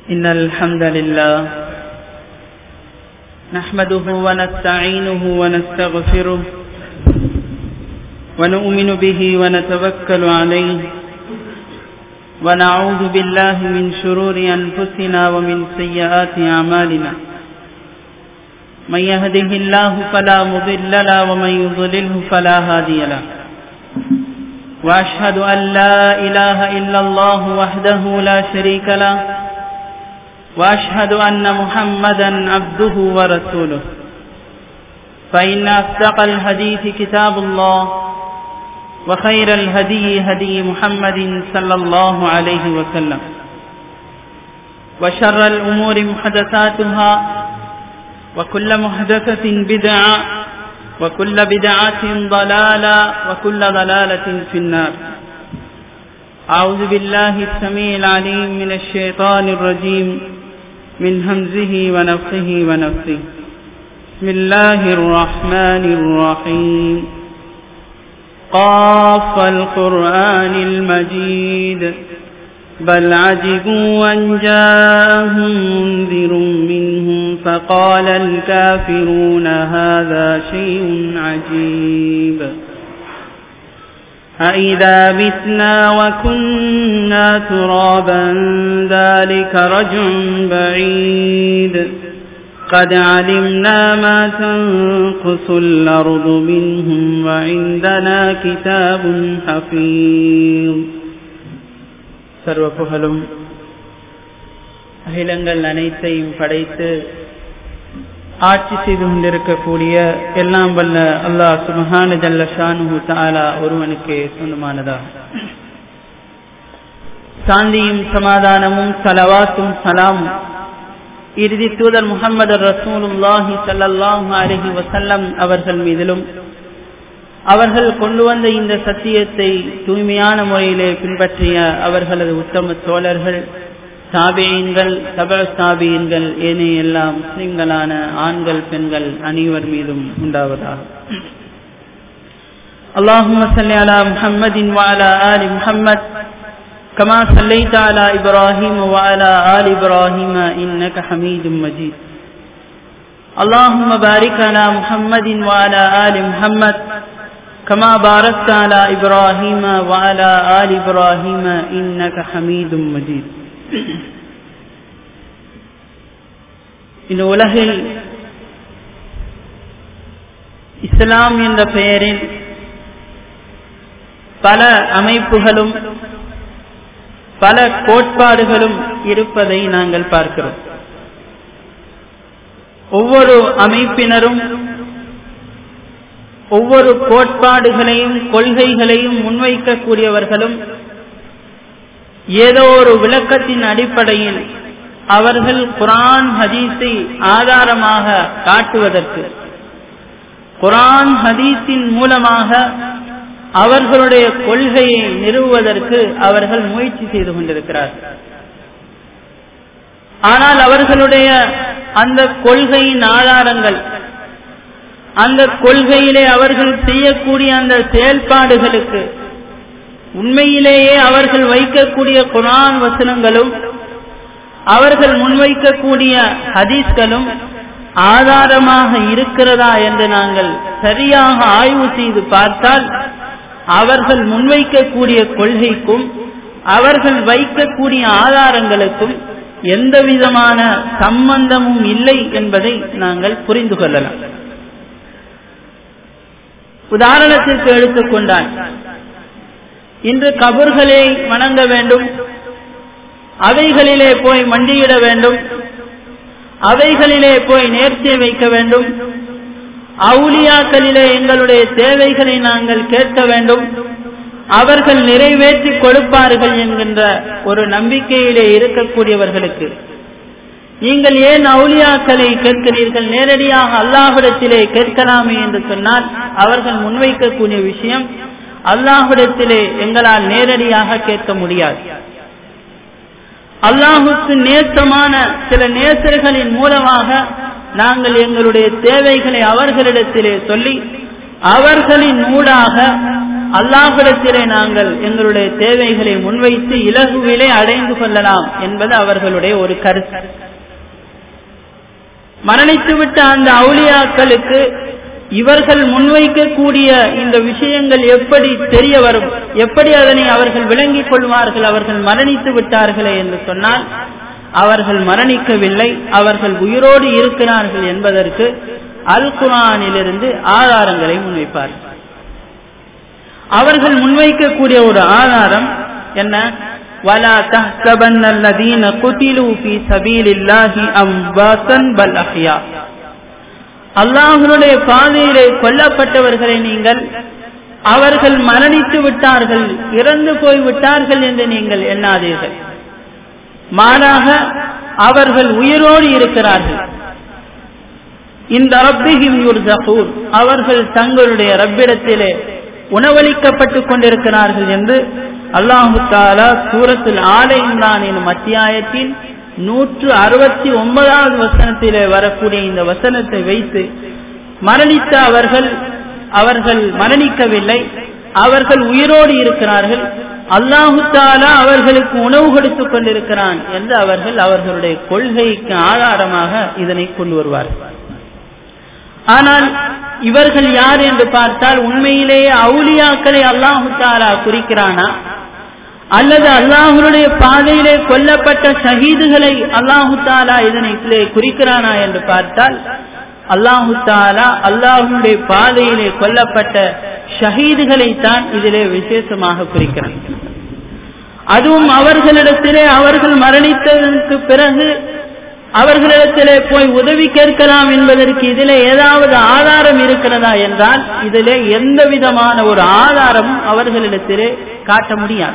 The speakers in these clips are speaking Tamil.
إن الحمد لله نحمده ونستعينه ونستغفره ونؤمن به ونتوكل عليه ونعوذ بالله من شرور أنفسنا ومن سيئات أعمالنا من يهده الله فلا مضل له ومن يضلله فلا هادي له وأشهد أن لا إله إلا الله وحده لا شريك له وأشهد أن محمدا عبده ورسوله فإن أصدق الحديث كتاب الله وخير الهدي هدي محمد صلى الله عليه وسلم وشر الأمور محدثاتها وكل محدثة بدعة وكل بدعة ضلالة وكل ضلالة في النار أعوذ بالله السميع العليم من الشيطان الرجيم من همزه ونفخه ونفثه بسم الله الرحمن الرحيم قاف القرآن المجيد بل عجبوا أن جاءهم منذر منهم فقال الكافرون هذا شيء عجيب أئذا متنا وكنا ترابا ذلك رجع بعيد قد علمنا ما تنقص الأرض منهم وعندنا كتاب حفيظ சர்வ புகழும் அகிலங்கள் அனைத்தையும் படைத்து ஆட்சி செய்து கொண்டிருக்கக்கூடிய எல்லாம் வல்ல அல்லாஹ் சுபஹான ஜல்ல ஷானு தாலா ஒருவனுக்கு சொந்தமானதா சாந்தியும் சமாதானமும் சலவாத்தும் சலாமும் இறுதி தூதர் முகமது ரசூலுல்லாஹி சல்லாஹூ அலஹி வசல்லம் அவர்கள் மீதிலும் அவர்கள் கொண்டு வந்த இந்த சத்தியத்தை தூய்மையான முறையிலே பின்பற்றிய அவர்களது உத்தம தோழர்கள் சாபியன்கள் தப சாபியன்கள் ஏனைய எல்லா முஸ்லிம்களான ஆண்கள் பெண்கள் அனைவர் மீதும் உண்டாவதாக اللهم صل على محمد وعلى آل محمد كما صليت على إبراهيم وعلى آل إبراهيم إنك حميد مجيد اللهم بارك على محمد وعلى آل محمد كما باركت على إبراهيم وعلى آل إبراهيم إنك حميد مجيد இந்த உலகில் இஸ்லாம் என்ற பெயரில் பல அமைப்புகளும் பல கோட்பாடுகளும் இருப்பதை நாங்கள் பார்க்கிறோம் ஒவ்வொரு அமைப்பினரும் ஒவ்வொரு கோட்பாடுகளையும் கொள்கைகளையும் முன்வைக்கக்கூடியவர்களும் ஏதோ ஒரு விளக்கத்தின் அடிப்படையில் அவர்கள் குரான் ஹதீஸை ஆதாரமாக காட்டுவதற்கு குரான் ஹதீஸின் மூலமாக அவர்களுடைய கொள்கையை நிறுவுவதற்கு அவர்கள் முயற்சி செய்து கொண்டிருக்கிறார்கள் ஆனால் அவர்களுடைய அந்த கொள்கையின் ஆதாரங்கள் அந்த கொள்கையிலே அவர்கள் செய்யக்கூடிய அந்த செயல்பாடுகளுக்கு உண்மையிலேயே அவர்கள் வைக்கக்கூடிய குரான் வசனங்களும் அவர்கள் முன்வைக்கக்கூடிய ஹதீஸ்களும் ஆதாரமாக இருக்கிறதா என்று நாங்கள் சரியாக ஆய்வு செய்து பார்த்தால் அவர்கள் முன்வைக்கக்கூடிய கொள்கைக்கும் அவர்கள் வைக்கக்கூடிய ஆதாரங்களுக்கும் எந்த விதமான சம்பந்தமும் இல்லை என்பதை நாங்கள் புரிந்து கொள்ளலாம் உதாரணத்திற்கு எடுத்துக்கொண்டால் இன்று கபர்களை வணங்க வேண்டும் அவைகளிலே போய் மண்டியிட வேண்டும் அவைகளிலே போய் நேர்ச்சியை வைக்க வேண்டும் அவுலியாக்களிலே எங்களுடைய தேவைகளை நாங்கள் கேட்க வேண்டும் அவர்கள் நிறைவேற்றி கொடுப்பார்கள் என்கின்ற ஒரு நம்பிக்கையிலே இருக்கக்கூடியவர்களுக்கு நீங்கள் ஏன் அவுலியாக்களை கேட்கிறீர்கள் நேரடியாக அல்லாஹிடத்திலே கேட்கலாமே என்று சொன்னால் அவர்கள் முன்வைக்கக்கூடிய விஷயம் அல்லாஹிடத்திலே எங்களால் நேரடியாக கேட்க முடியாது அல்லாஹுக்கு நேசமான சில நேசர்களின் மூலமாக நாங்கள் எங்களுடைய தேவைகளை அவர்களிடத்திலே சொல்லி அவர்களின் ஊடாக அல்லாஹிடத்திலே நாங்கள் எங்களுடைய தேவைகளை முன்வைத்து இலகுவிலே அடைந்து கொள்ளலாம் என்பது அவர்களுடைய ஒரு கருத்து மரணித்துவிட்ட அந்த அவுளியாக்களுக்கு இவர்கள் முன்வைக்கக்கூடிய இந்த விஷயங்கள் எப்படி தெரிய வரும் எப்படி அதனை அவர்கள் விளங்கிக் கொள்வார்கள் அவர்கள் மரணித்து விட்டார்களே என்று சொன்னால் அவர்கள் மரணிக்கவில்லை அவர்கள் உயிரோடு இருக்கிறார்கள் என்பதற்கு அல் குரானிலிருந்து ஆதாரங்களை முன்வைப்பார்கள் அவர்கள் முன்வைக்கக்கூடிய ஒரு ஆதாரம் என்ன ولا تحسبن الذين قتلوا في سبيل الله امواتا بل احياء அல்லாஹனுடைய பாதையிலே கொல்லப்பட்டவர்களை நீங்கள் அவர்கள் மரணித்து விட்டார்கள் இறந்து போய் விட்டார்கள் என்று நீங்கள் எண்ணாதீர்கள் மாறாக அவர்கள் உயிரோடு இருக்கிறார்கள் இந்த ரப்பிகிம் யுர்சகூர் அவர்கள் தங்களுடைய ரப்பிடத்திலே உணவளிக்கப்பட்டுக் கொண்டிருக்கிறார்கள் என்று அல்லாஹு தாலா சூரத்தில் ஆலை இம்ரான் எனும் அத்தியாயத்தின் நூற்று அறுபத்தி ஒன்பதாவது வசனத்திலே வரக்கூடிய இந்த வசனத்தை வைத்து மரணித்த அவர்கள் அவர்கள் மரணிக்கவில்லை அவர்கள் உயிரோடு இருக்கிறார்கள் அல்லாஹு தாலா அவர்களுக்கு உணவு கொடுத்துக் கொண்டிருக்கிறான் என்று அவர்கள் அவர்களுடைய கொள்கைக்கு ஆதாரமாக இதனை கொண்டு வருவார்கள் ஆனால் இவர்கள் யார் என்று பார்த்தால் உண்மையிலேயே அவுலியாக்களை அல்லாஹு தாலா குறிக்கிறானா அல்லது அல்லாஹுடைய பாதையிலே கொல்லப்பட்ட ஷஹீதுகளை அல்லாஹு தாலா இதனை குறிக்கிறானா என்று பார்த்தால் அல்லாஹு தாலா அல்லாஹுடைய பாதையிலே கொல்லப்பட்ட ஷஹீதுகளை தான் இதிலே விசேஷமாக குறிக்கிறான் அதுவும் அவர்களிடத்திலே அவர்கள் மரணித்ததற்கு பிறகு அவர்களிடத்திலே போய் உதவி கேட்கலாம் என்பதற்கு இதிலே ஏதாவது ஆதாரம் இருக்கிறதா என்றால் இதிலே எந்த விதமான ஒரு ஆதாரமும் அவர்களிடத்திலே காட்ட முடியாது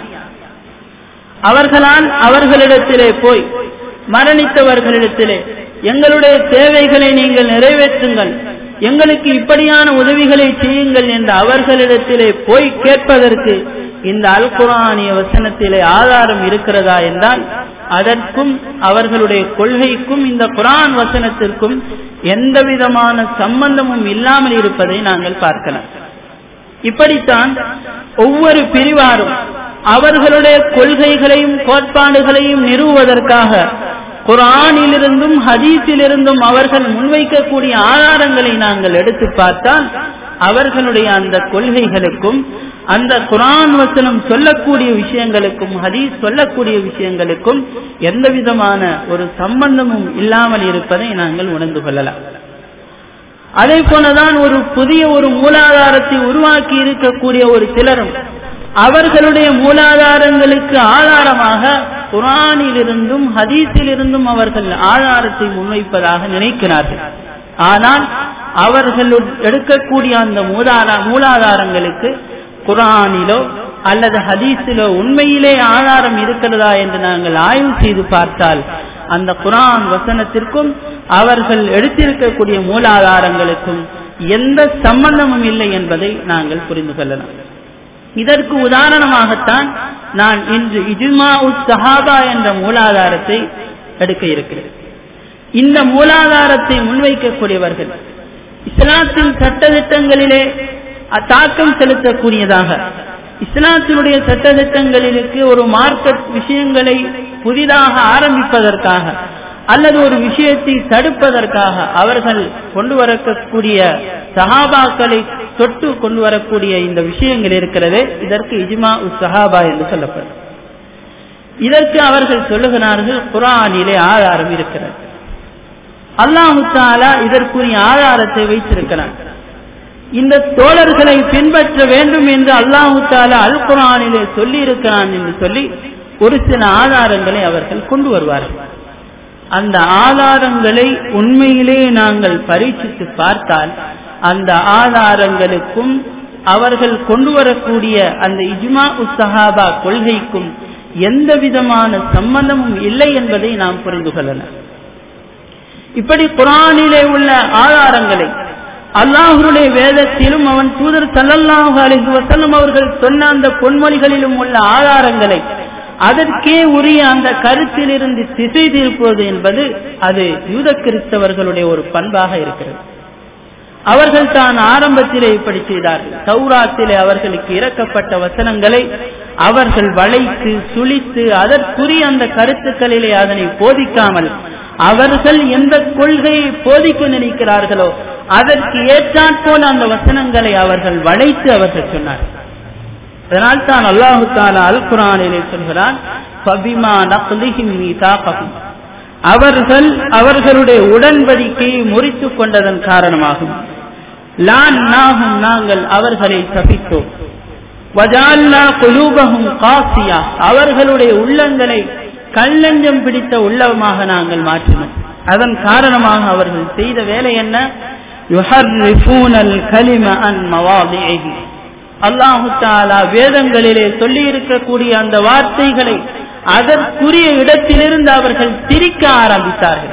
அவர்களால் அவர்களிடத்திலே போய் மரணித்தவர்களிடத்திலே எங்களுடைய தேவைகளை நீங்கள் நிறைவேற்றுங்கள் எங்களுக்கு இப்படியான உதவிகளை செய்யுங்கள் என்று அவர்களிடத்திலே போய் கேட்பதற்கு இந்த அல் குரானிய வசனத்திலே ஆதாரம் இருக்கிறதா என்றால் அதற்கும் அவர்களுடைய கொள்கைக்கும் இந்த குரான் வசனத்திற்கும் எந்த விதமான சம்பந்தமும் இல்லாமல் இருப்பதை நாங்கள் பார்க்கலாம் இப்படித்தான் ஒவ்வொரு பிரிவாரும் அவர்களுடைய கொள்கைகளையும் கோட்பாடுகளையும் நிறுவுவதற்காக குரானிலிருந்தும் ஹதீஸிலிருந்தும் அவர்கள் முன்வைக்கக்கூடிய ஆதாரங்களை நாங்கள் எடுத்து பார்த்தால் அவர்களுடைய அந்த கொள்கைகளுக்கும் அந்த குரான் வசனம் சொல்லக்கூடிய விஷயங்களுக்கும் ஹதீஸ் சொல்லக்கூடிய விஷயங்களுக்கும் எந்த விதமான ஒரு சம்பந்தமும் இல்லாமல் இருப்பதை நாங்கள் உணர்ந்து கொள்ளலாம் அதே போலதான் ஒரு புதிய ஒரு மூலாதாரத்தை உருவாக்கி இருக்கக்கூடிய ஒரு சிலரும் அவர்களுடைய மூலாதாரங்களுக்கு ஆதாரமாக குரானிலிருந்தும் ஹதீஸிலிருந்தும் அவர்கள் ஆதாரத்தை முன்வைப்பதாக நினைக்கிறார்கள் ஆனால் அவர்கள் எடுக்கக்கூடிய அந்த மூதாரா மூலாதாரங்களுக்கு குரானிலோ அல்லது ஹதீஸிலோ உண்மையிலே ஆதாரம் இருக்கிறதா என்று நாங்கள் ஆய்வு செய்து பார்த்தால் அந்த குரான் வசனத்திற்கும் அவர்கள் எடுத்திருக்கக்கூடிய மூலாதாரங்களுக்கும் எந்த சம்பந்தமும் இல்லை என்பதை நாங்கள் புரிந்து கொள்ளலாம் இதற்கு உதாரணமாகத்தான் நான் இன்று இஜுமா உத் சஹாபா என்ற மூலாதாரத்தை எடுக்க இருக்கிறேன் இந்த மூலாதாரத்தை முன்வைக்கக்கூடியவர்கள் இஸ்லாத்தின் சட்டத்திட்டங்களிலே தாக்கம் செலுத்தக்கூடியதாக இஸ்லாத்தினுடைய சட்டத்திட்டங்களிலுக்கு ஒரு மார்க்கெட் விஷயங்களை புதிதாக ஆரம்பிப்பதற்காக அல்லது ஒரு விஷயத்தை தடுப்பதற்காக அவர்கள் கொண்டு வரக்கூடிய சஹாபாக்களை தொட்டு கொண்டு வரக்கூடிய இந்த விஷயங்கள் இருக்கிறதே இதற்கு இஜ்மா உஸ் சஹாபா என்று சொல்லப்படும் இதற்கு அவர்கள் சொல்லுகிறார்கள் குரானிலே ஆதாரம் இருக்கிறது அல்லாஹு தாலா இதற்குரிய ஆதாரத்தை வைத்திருக்கிறான் இந்த தோழர்களை பின்பற்ற வேண்டும் என்று அல்லாஹு தாலா அல் குரானிலே சொல்லி இருக்கிறான் என்று சொல்லி ஒரு சில ஆதாரங்களை அவர்கள் கொண்டு வருவார்கள் அந்த ஆதாரங்களை உண்மையிலே நாங்கள் பரீட்சித்து பார்த்தால் அந்த ஆதாரங்களுக்கும் அவர்கள் கொண்டு வரக்கூடிய அந்த இஜ்மா உஸ்தஹாபா கொள்கைக்கும் எந்த விதமான சம்பந்தமும் இல்லை என்பதை நாம் புரிந்து கொள்ளலாம் இப்படி குரானிலே உள்ள ஆதாரங்களை அல்லாஹருடைய வேதத்திலும் அவன் தூதர் சல்லல்லாஹு அலிஹி வசல்லம் அவர்கள் சொன்ன அந்த பொன்மொழிகளிலும் உள்ள ஆதாரங்களை அதற்கே உரிய அந்த கருத்திலிருந்து திசை திருப்புவது என்பது அது யூத கிறிஸ்தவர்களுடைய ஒரு பண்பாக இருக்கிறது அவர்கள் தான் ஆரம்பத்திலே இப்படி செய்தார்கள் தௌராத்திலே அவர்களுக்கு இறக்கப்பட்ட வசனங்களை அவர்கள் வளைத்து சுழித்து அதற்குரிய அந்த கருத்துக்களிலே அதனை போதிக்காமல் அவர்கள் எந்த கொள்கையை போதிக்க நினைக்கிறார்களோ அதற்கு ஏற்றாற்போல் அந்த வசனங்களை அவர்கள் வளைத்து அவர்கள் சொன்னார்கள் அதனால் தான் அல்லாஹு தாலா அல் குரானிலே சொல்கிறான் அவர்கள் அவர்களுடைய உடன்படிக்கையை முறித்து கொண்டதன் காரணமாகும் லான் நாகும் நாங்கள் அவர்களை சபித்தோம் காசியா அவர்களுடைய உள்ளங்களை கல்லஞ்சம் பிடித்த உள்ளமாக நாங்கள் மாற்றினோம் அதன் காரணமாக அவர்கள் செய்த வேலை என்ன அல்லாஹு தாலா வேதங்களிலே சொல்லி இருக்கக்கூடிய அந்த வார்த்தைகளை அதற்குரிய இடத்திலிருந்து அவர்கள் திரிக்க ஆரம்பித்தார்கள்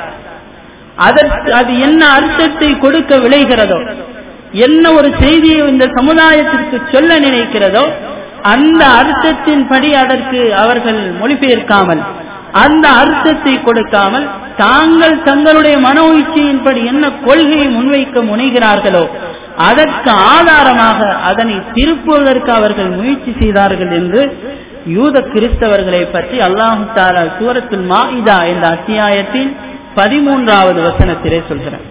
அதற்கு அது என்ன அர்த்தத்தை கொடுக்க விளைகிறதோ என்ன ஒரு செய்தியை இந்த சமுதாயத்திற்கு சொல்ல நினைக்கிறதோ அந்த அர்த்தத்தின்படி அதற்கு அவர்கள் மொழிபெயர்க்காமல் அந்த அர்த்தத்தை கொடுக்காமல் தாங்கள் தங்களுடைய மனோ இச்சையின்படி என்ன கொள்கையை முன்வைக்க முனைகிறார்களோ அதற்கு ஆதாரமாக அதனை திருப்புவதற்கு அவர்கள் முயற்சி செய்தார்கள் என்று யூத கிறிஸ்தவர்களை பற்றி அல்லாஹு தாலா சூரத்துல் மாஇதா என்ற அத்தியாயத்தின் பதிமூன்றாவது வசனத்திலே சொல்கிறார்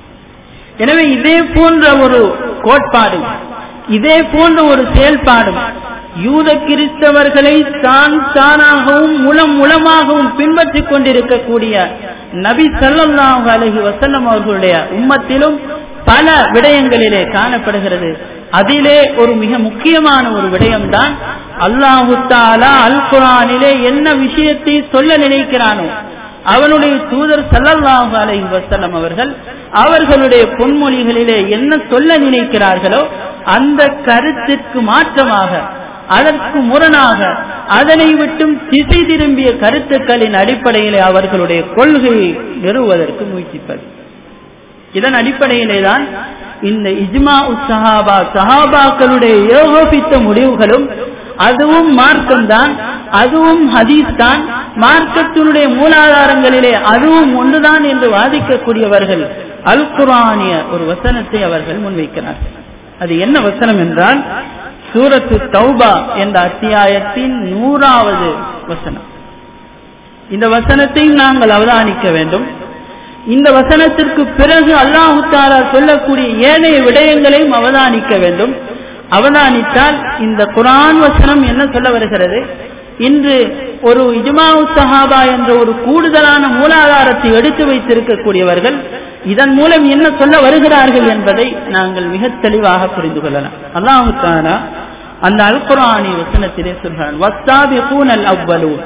எனவே இதே போன்ற ஒரு கோட்பாடு இதே போன்ற ஒரு செயல்பாடும் யூத கிறிஸ்தவர்களை தான் தானாகவும் முலம் முலமாகவும் பின்பற்றிக் கொண்டிருக்கக்கூடிய நபி சல்லாஹு அலஹி வசல்லம் அவர்களுடைய உம்மத்திலும் பல விடயங்களிலே காணப்படுகிறது அதிலே ஒரு மிக முக்கியமான ஒரு விடயம்தான் அல்லாஹு தாலா அல் குரானிலே என்ன விஷயத்தை சொல்ல நினைக்கிறானோ அவனுடைய தூதர் சல்லல்லாஹு அலைஹி வசல்லம் அவர்கள் அவர்களுடைய பொன்மொழிகளிலே என்ன சொல்ல நினைக்கிறார்களோ அந்த கருத்திற்கு மாற்றமாக அதற்கு முரணாக அதனை விட்டும் திசை திரும்பிய கருத்துக்களின் அடிப்படையிலே அவர்களுடைய கொள்கையை நிறுவுவதற்கு முயற்சிப்பது இதன் அடிப்படையிலே தான் இந்த இஜ்மா சஹாபா சஹாபாக்களுடைய ஏகோபித்த முடிவுகளும் அதுவும் மார்க்கம்தான் அதுவும் ஹதீஸ் தான் மார்க்கத்தினுடைய மூலாதாரங்களிலே அதுவும் ஒன்றுதான் என்று வாதிக்கக்கூடியவர்கள் அல் குரானிய ஒரு வசனத்தை அவர்கள் முன்வைக்கிறார்கள் அது என்ன வசனம் என்றால் சூரத்து தௌபா என்ற அத்தியாயத்தின் நூறாவது வசனம் இந்த வசனத்தையும் நாங்கள் அவதானிக்க வேண்டும் இந்த வசனத்திற்கு பிறகு அல்லாஹு தாலா சொல்லக்கூடிய ஏனைய விடயங்களையும் அவதானிக்க வேண்டும் அவதானித்தால் இந்த குரான் வசனம் என்ன சொல்ல வருகிறது இன்று ஒரு இஜ்மாவு சஹாபா என்ற ஒரு கூடுதலான மூலாதாரத்தை எடுத்து வைத்திருக்கக்கூடியவர்கள் இதன் மூலம் என்ன சொல்ல வருகிறார்கள் என்பதை நாங்கள் மிக தெளிவாக புரிந்து கொள்ளலாம் அல்லாஹு தாலா அந்த அல் குரானி வசனத்திலே சொல்கிறான் வஸ்தாபிகூன் அல் அவ்வலூன்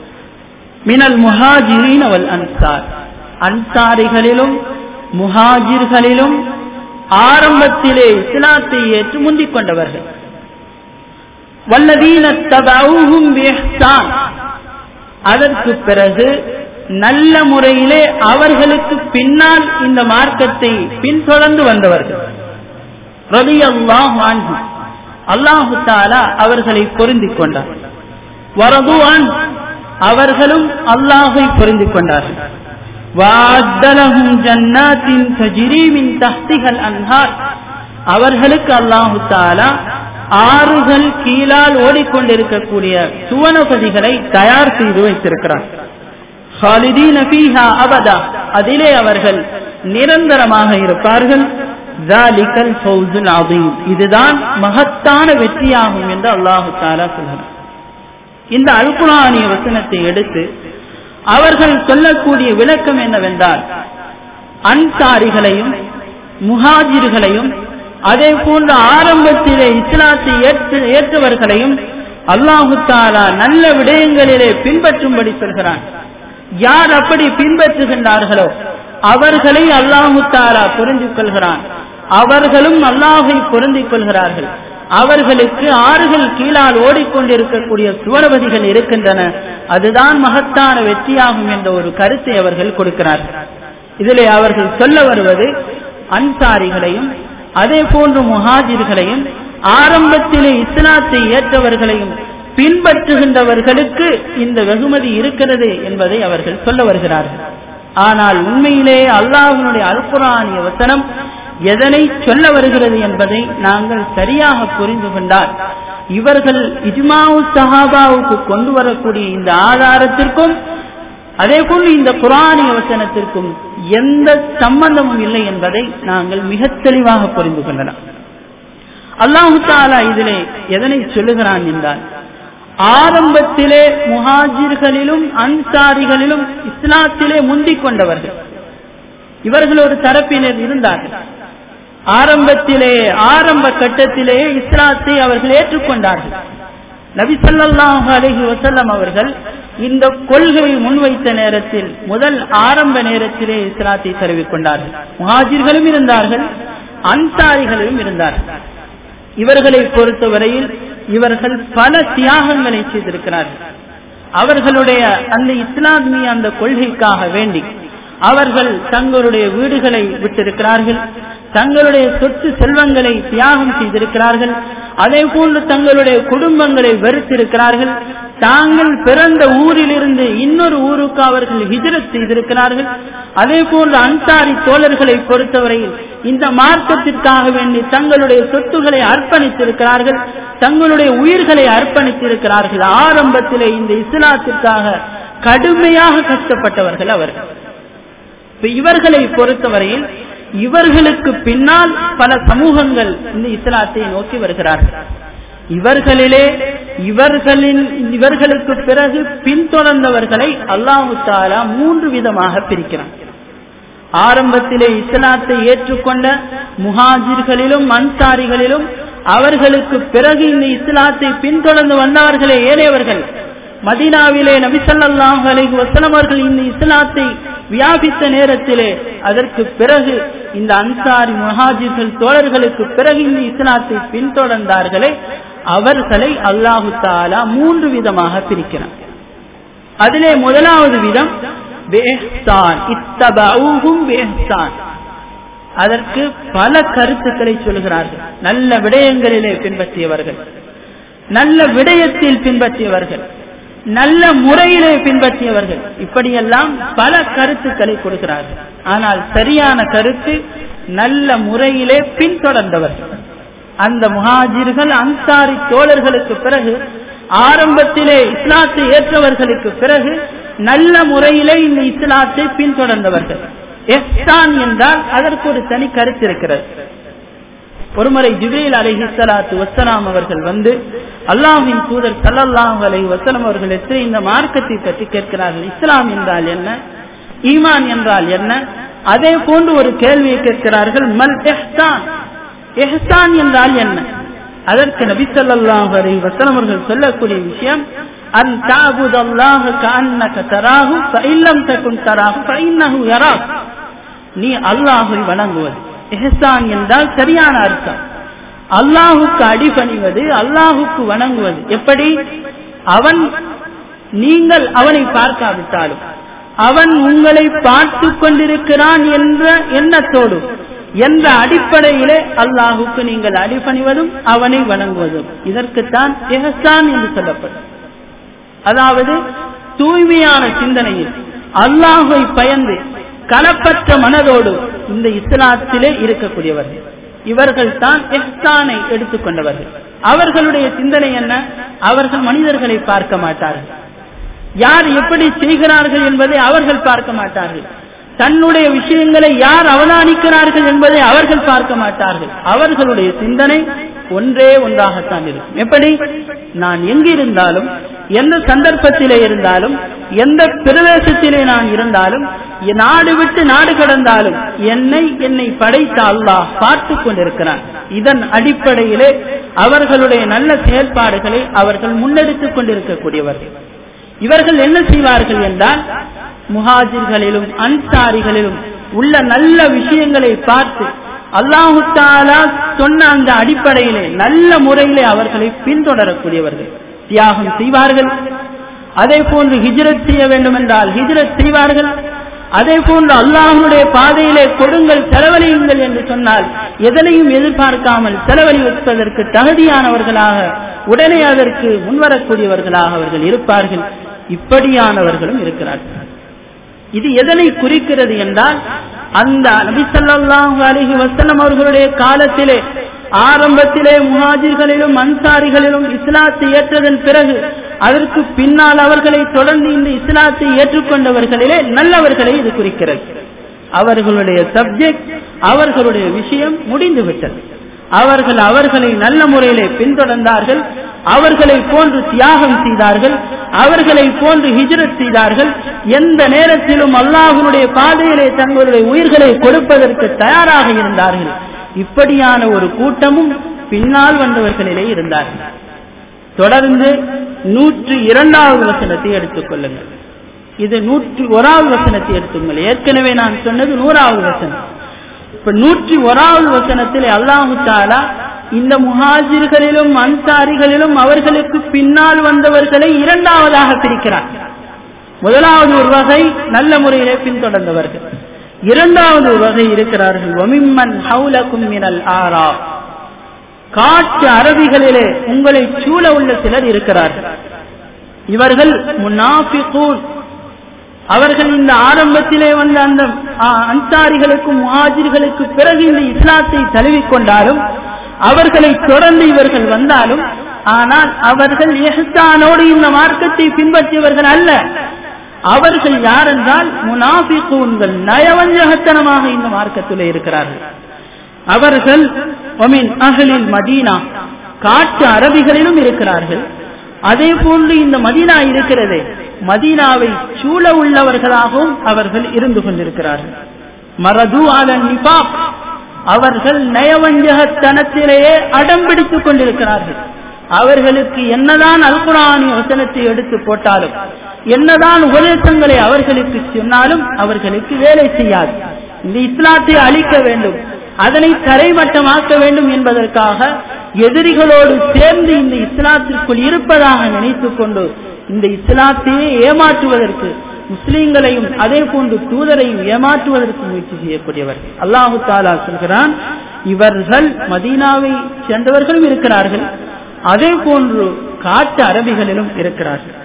மினல் முஹாஜிரீன் அவல் அன்சார் அன்சாரிகளிலும் முஹாஜிர்களிலும் ஆரம்பத்திலே இஸ்லாத்தை ஏற்று முந்திக் கொண்டவர்கள் வல்லதீன தபவுஹும் பிஹ்சான் அதற்கு பிறகு நல்ல முறையிலே அவர்களுக்கு பின்னால் இந்த மார்க்கத்தை பின்தொடர்ந்து வந்தவர்கள் ரவி அல்லாஹ் அல்லாஹு தாலா அவர்களை பொருந்திக் கொண்டார் வரதுவான் அவர்களும் அல்லாஹை பொருந்திக் கொண்டார்கள் வாத்தலஹும் ஜன்னாத்தின் தஜிரீமின் தஹ்திகள் அன்ஹார் அவர்களுக்கு அல்லாஹு தாலா ஆறுகள் கீழால் ஓடிக்கொண்டிருக்கக்கூடிய சுவனபதிகளை தயார் செய்து வைத்திருக்கிறார் அபதா அதிலே அவர்கள் நிரந்தரமாக இருப்பார்கள் இதுதான் மகத்தான வெற்றியாகும் என்று அல்லாஹு தாலா சொல்கிறார் இந்த அல்குரானிய வசனத்தை எடுத்து அவர்கள் சொல்லக்கூடிய விளக்கம் என்னவென்றால் அன்சாரிகளையும் முஹாஜிர்களையும் அதே போன்ற ஆரம்பத்திலே இஸ்லாத்தை ஏற்று ஏற்றவர்களையும் அல்லாஹு தாலா நல்ல விடயங்களிலே பின்பற்றும்படி சொல்கிறான் யார் அப்படி பின்பற்றுகின்றார்களோ அவர்களை அல்லாஹு தாலா புரிந்து கொள்கிறான் அவர்களும் அல்லாஹை பொருந்திக் கொள்கிறார்கள் அவர்களுக்கு ஆறுகள் கீழால் ஓடிக்கொண்டிருக்கக்கூடிய சுவரபதிகள் இருக்கின்றன அதுதான் மகத்தான வெற்றியாகும் என்ற ஒரு கருத்தை அவர்கள் கொடுக்கிறார்கள் இதிலே அவர்கள் சொல்ல வருவது அன்சாரிகளையும் அதே போன்று முஹாஜிர்களையும் ஆரம்பத்திலே இஸ்லாத்தை ஏற்றவர்களையும் பின்பற்றுகின்றவர்களுக்கு இந்த வெகுமதி இருக்கிறது என்பதை அவர்கள் சொல்ல வருகிறார்கள் ஆனால் உண்மையிலே அல்லாஹினுடைய அல்குரானிய வசனம் எதனை சொல்ல வருகிறது என்பதை நாங்கள் சரியாக புரிந்து கொண்டால் இவர்கள் இஜ்மாவு சஹாபாவுக்கு கொண்டு வரக்கூடிய இந்த ஆதாரத்திற்கும் அதே போன்று இந்த குரானிய வசனத்திற்கும் எந்த சம்பந்தமும் இல்லை என்பதை நாங்கள் மிக தெளிவாக புரிந்து கொள்ளலாம் அல்லாஹு தாலா இதிலே எதனை சொல்லுகிறான் என்றால் ஆரம்பத்திலே முஹாஜிர்களிலும் அன்சாரிகளிலும் இஸ்லாத்திலே முந்திக் கொண்டவர்கள் இவர்கள் ஒரு தரப்பினர் இருந்தார்கள் ஆரம்பத்திலே ஆரம்ப கட்டத்திலே இஸ்லாத்தை அவர்கள் ஏற்றுக்கொண்டார்கள் நபி ஸல்லல்லாஹு அலைஹி வஸல்லம் அவர்கள் இந்த கொள்கையை முன்வைத்த நேரத்தில் முதல் ஆரம்ப நேரத்திலே இஸ்லாத்தை தருவிக்கொண்டார்கள் முஹாஜிர்களும் இருந்தார்கள் அன்சாரிகளும் இருந்தார்கள் இவர்களை பொறுத்தவரையில் இவர்கள் பல தியாகங்களை செய்திருக்கிறார்கள் அவர்களுடைய அந்த இஸ்லாமிய அந்த கொள்கைக்காக வேண்டி அவர்கள் தங்களுடைய வீடுகளை விட்டிருக்கிறார்கள் தங்களுடைய சொத்து செல்வங்களை தியாகம் செய்திருக்கிறார்கள் அதே போன்று தங்களுடைய குடும்பங்களை வெறுத்திருக்கிறார்கள் தாங்கள் பிறந்த ஊரிலிருந்து இன்னொரு ஊருக்கு அவர்கள் ஹிஜரத் செய்திருக்கிறார்கள் அதே போன்று அன்சாரி தோழர்களை பொறுத்தவரையில் இந்த மார்க்கத்திற்காக வேண்டி தங்களுடைய சொத்துக்களை அர்ப்பணித்திருக்கிறார்கள் தங்களுடைய உயிர்களை அர்ப்பணித்திருக்கிறார்கள் ஆரம்பத்திலே இந்த இஸ்லாத்திற்காக கடுமையாக கஷ்டப்பட்டவர்கள் அவர்கள் இவர்களை பொறுத்தவரையில் இவர்களுக்கு பின்னால் பல சமூகங்கள் இந்த இஸ்லாத்தை நோக்கி வருகிறார்கள் இவர்களிலே இவர்களின் இவர்களுக்கு பிறகு பின்தொடர்ந்தவர்களை அல்லாஹு தாலா மூன்று விதமாக பிரிக்கிறான் ஆரம்பத்திலே இஸ்லாத்தை ஏற்றுக்கொண்ட முஹாஜிர்களிலும் அன்சாரிகளிலும் அவர்களுக்கு பிறகு இந்த இஸ்லாத்தை பின்தொடர்ந்து வந்தவர்களே ஏனையவர்கள் மதீனாவிலே நபிசல்லாஹு அலைஹி வஸல்லம் அவர்கள் இந்த இஸ்லாத்தை வியாபித்த நேரத்திலே அதற்கு பிறகு இந்த அன்சாரி முஹாஜிர்கள் தோழர்களுக்கு பிறகு இந்த இஸ்லாத்தை பின்தொடர்ந்தார்களே அவர்களை அல்லாஹு தாலா மூன்று விதமாக பிரிக்கிறார் அதிலே முதலாவது விதம் அதற்கு பல கருத்துக்களை சொல்கிறார்கள் நல்ல விடயங்களிலே பின்பற்றியவர்கள் நல்ல விடயத்தில் பின்பற்றியவர்கள் நல்ல முறையிலே பின்பற்றியவர்கள் இப்படியெல்லாம் பல கருத்துக்களை கொடுக்கிறார்கள் ஆனால் சரியான கருத்து நல்ல முறையிலே பின்தொடர்ந்தவர்கள் அந்த முஹாஜிர்கள் அன்சாரி தோழர்களுக்கு பிறகு ஆரம்பத்திலே இஸ்லாத்தை ஏற்றவர்களுக்கு பிறகு நல்ல முறையிலே இந்த இஸ்லாத்தை பின்தொடர்ந்தவர்கள் எஹ்சான் என்றால் அதற்கு ஒரு தனி கருத்து இருக்கிறது ஒருமுறை ஜிபேல் அலஹி சலாத்து வசலாம் அவர்கள் வந்து அல்லாஹின் தூதர் சல்லல்லாஹ் அலை வசலம் அவர்கள் எத்தனை இந்த மார்க்கத்தை பற்றி கேட்கிறார்கள் இஸ்லாம் என்றால் என்ன ஈமான் என்றால் என்ன அதே போன்று ஒரு கேள்வியை கேட்கிறார்கள் மல் எஹ்சான் எஹ்சான் என்றால் என்ன அதற்கு நபி ஸல்லல்லாஹு அலைஹி வஸல்லம் அவர்கள் சொல்லக்கூடிய விஷயம் அன் தஅபுது அல்லாஹ கஅன்னக தராஹு ஃபஇல்லம் தகுன் தராஹு ஃபஇன்னஹு யராக் நீ அல்லாஹ்வை வணங்குவது எஹ்சான் என்றால் சரியான அர்த்தம் அல்லாஹுக்கு அடிபணிவது அல்லாஹுக்கு வணங்குவது எப்படி அவன் நீங்கள் அவனை பார்க்காவிட்டாலும் அவன் உங்களை பார்த்து கொண்டிருக்கிறான் என்ற எண்ணத்தோடு என்ற அடிப்படையிலே அல்லாஹுக்கு நீங்கள் அடிபணிவதும் அவனை வணங்குவதும் இதற்குத்தான் எஹசான் என்று சொல்லப்படும் அதாவது தூய்மையான சிந்தனையில் அல்லாஹை பயந்து களப்பற்ற மனதோடு இந்த இஸ்லாத்திலே இருக்கக்கூடியவர்கள் இவர்கள் தான் எஹ்சானை எடுத்துக்கொண்டவர்கள் அவர்களுடைய சிந்தனை என்ன அவர்கள் மனிதர்களை பார்க்க மாட்டார்கள் யார் எப்படி செய்கிறார்கள் என்பதை அவர்கள் பார்க்க மாட்டார்கள் தன்னுடைய விஷயங்களை யார் அவதானிக்கிறார்கள் என்பதை அவர்கள் பார்க்க மாட்டார்கள் அவர்களுடைய சிந்தனை ஒன்றே ஒன்றாகத்தான் இருக்கும் எப்படி நான் எங்கிருந்தாலும் எந்த சந்தர்ப்பத்திலே இருந்தாலும் எந்த பிரதேசத்திலே நான் இருந்தாலும் நாடு விட்டு நாடு கடந்தாலும் என்னை என்னை படைத்த அல்லாஹ் பார்த்து கொண்டிருக்கிறான் இதன் அடிப்படையிலே அவர்களுடைய நல்ல செயல்பாடுகளை அவர்கள் முன்னெடுத்துக் கொண்டிருக்கக்கூடியவர்கள் இவர்கள் என்ன செய்வார்கள் என்றால் முஹாஜிர்களிலும் அன்சாரிகளிலும் உள்ள நல்ல விஷயங்களை பார்த்து அல்லாஹு தாலா சொன்ன அந்த அடிப்படையிலே நல்ல முறையிலே அவர்களை பின்தொடரக்கூடியவர்கள் தியாகம் செய்வார்கள் அதே போன்று ஹிஜ்ரத் செய்ய வேண்டும் என்றால் ஹிஜ்ரத் செய்வார்கள் அதே போன்று அல்லாஹனுடைய பாதையிலே கொடுங்கள் செலவழியுங்கள் என்று சொன்னால் எதனையும் எதிர்பார்க்காமல் செலவழிப்பதற்கு தகுதியானவர்களாக உடனே அதற்கு முன்வரக்கூடியவர்களாக அவர்கள் இருப்பார்கள் இப்படியானவர்களும் இருக்கிறார்கள் இது எதனை குறிக்கிறது என்றால் அந்த நபிசல்லாஹு அலிஹி வசல்லம் அவர்களுடைய காலத்திலே ஆரம்பத்திலே முஹாஜிர்களிலும் அன்சாரிகளிலும் இஸ்லாத்தை ஏற்றதன் பிறகு அதற்கு பின்னால் அவர்களை தொடர்ந்து இந்த இஸ்லாத்தை ஏற்றுக்கொண்டவர்களிலே நல்லவர்களை இது குறிக்கிறது அவர்களுடைய சப்ஜெக்ட் அவர்களுடைய விஷயம் முடிந்துவிட்டது அவர்கள் அவர்களை நல்ல முறையிலே பின்தொடர்ந்தார்கள் அவர்களை போன்று தியாகம் செய்தார்கள் அவர்களை போன்று ஹிஜ்ரத் செய்தார்கள் எந்த நேரத்திலும் அல்லாஹனுடைய பாதையிலே தங்களுடைய உயிர்களை கொடுப்பதற்கு தயாராக இருந்தார்கள் இப்படியான ஒரு கூட்டமும் பின்னால் வந்தவர்களிலே இருந்தார்கள் தொடர்ந்து நூற்று இரண்டாவது வசனத்தை எடுத்துக் கொள்ளுங்கள் இது நூற்றி ஓராவது வசனத்தை எடுத்துங்கள் ஏற்கனவே நான் சொன்னது நூறாவது வசனம் இப்ப நூற்றி ஓராவது வசனத்தில் அல்லாஹு தாலா இந்த முஹாஜிர்களிலும் அன்சாரிகளிலும் அவர்களுக்கு பின்னால் வந்தவர்களை இரண்டாவதாக பிரிக்கிறார் முதலாவது ஒரு வகை நல்ல முறையிலே பின்தொடர்ந்தவர்கள் இரண்டாவது ஒரு வகை இருக்கிறார்கள் ஒமிம்மன் ஹவுலக்கும் மினல் ஆரா காட்டு அரபிகளிலே உங்களை சூழ உள்ள சிலர் இருக்கிறார்கள் இவர்கள் முனாஃபிகூன் அவர்கள் இந்த ஆரம்பத்திலே வந்த அந்த அன்சாரிகளுக்கும் முஹாஜிர்களுக்கு பிறகு இந்த இஸ்லாத்தை தழுவிக்கொண்டாலும் அவர்களை தொடர்ந்து இவர்கள் வந்தாலும் ஆனால் அவர்கள் எஹ்சானோடு இந்த மார்க்கத்தை பின்பற்றியவர்கள் அல்ல அவர்கள் யார் என்றால் முனாபிகூன்கள் நயவஞ்சகத்தனமாக இந்த மார்க்கத்திலே இருக்கிறார்கள் அவர்கள் ஒமின் அகலில் மதீனா காட்டு அரபிகளிலும் இருக்கிறார்கள் அதே போன்று இந்த மதீனா இருக்கிறதே மதீனாவை சூழ உள்ளவர்களாகவும் அவர்கள் இருந்து கொண்டிருக்கிறார்கள் மரது அலன் நிபாப் அவர்கள் நயவஞ்சகத்தனத்திலேயே அடம் பிடித்துக் கொண்டிருக்கிறார்கள் அவர்களுக்கு என்னதான் அல்குரானி வசனத்தை எடுத்து போட்டாலும் என்னதான் உபதேசங்களை அவர்களுக்கு சொன்னாலும் அவர்களுக்கு வேலை செய்யாது இந்த இஸ்லாத்தை அழிக்க வேண்டும் அதனை தரைமட்டமாக்க வேண்டும் என்பதற்காக எதிரிகளோடு சேர்ந்து இந்த இஸ்லாத்திற்குள் இருப்பதாக நினைத்துக் கொண்டு இந்த இஸ்லாத்தையே ஏமாற்றுவதற்கு முஸ்லீம்களையும் அதே போன்று தூதரையும் ஏமாற்றுவதற்கு முயற்சி செய்யக்கூடியவர்கள் அல்லாஹு தாலா சொல்கிறான் இவர்கள் மதீனாவை சேர்ந்தவர்களும் இருக்கிறார்கள் அதே போன்று காட்டு அரபிகளிலும் இருக்கிறார்கள்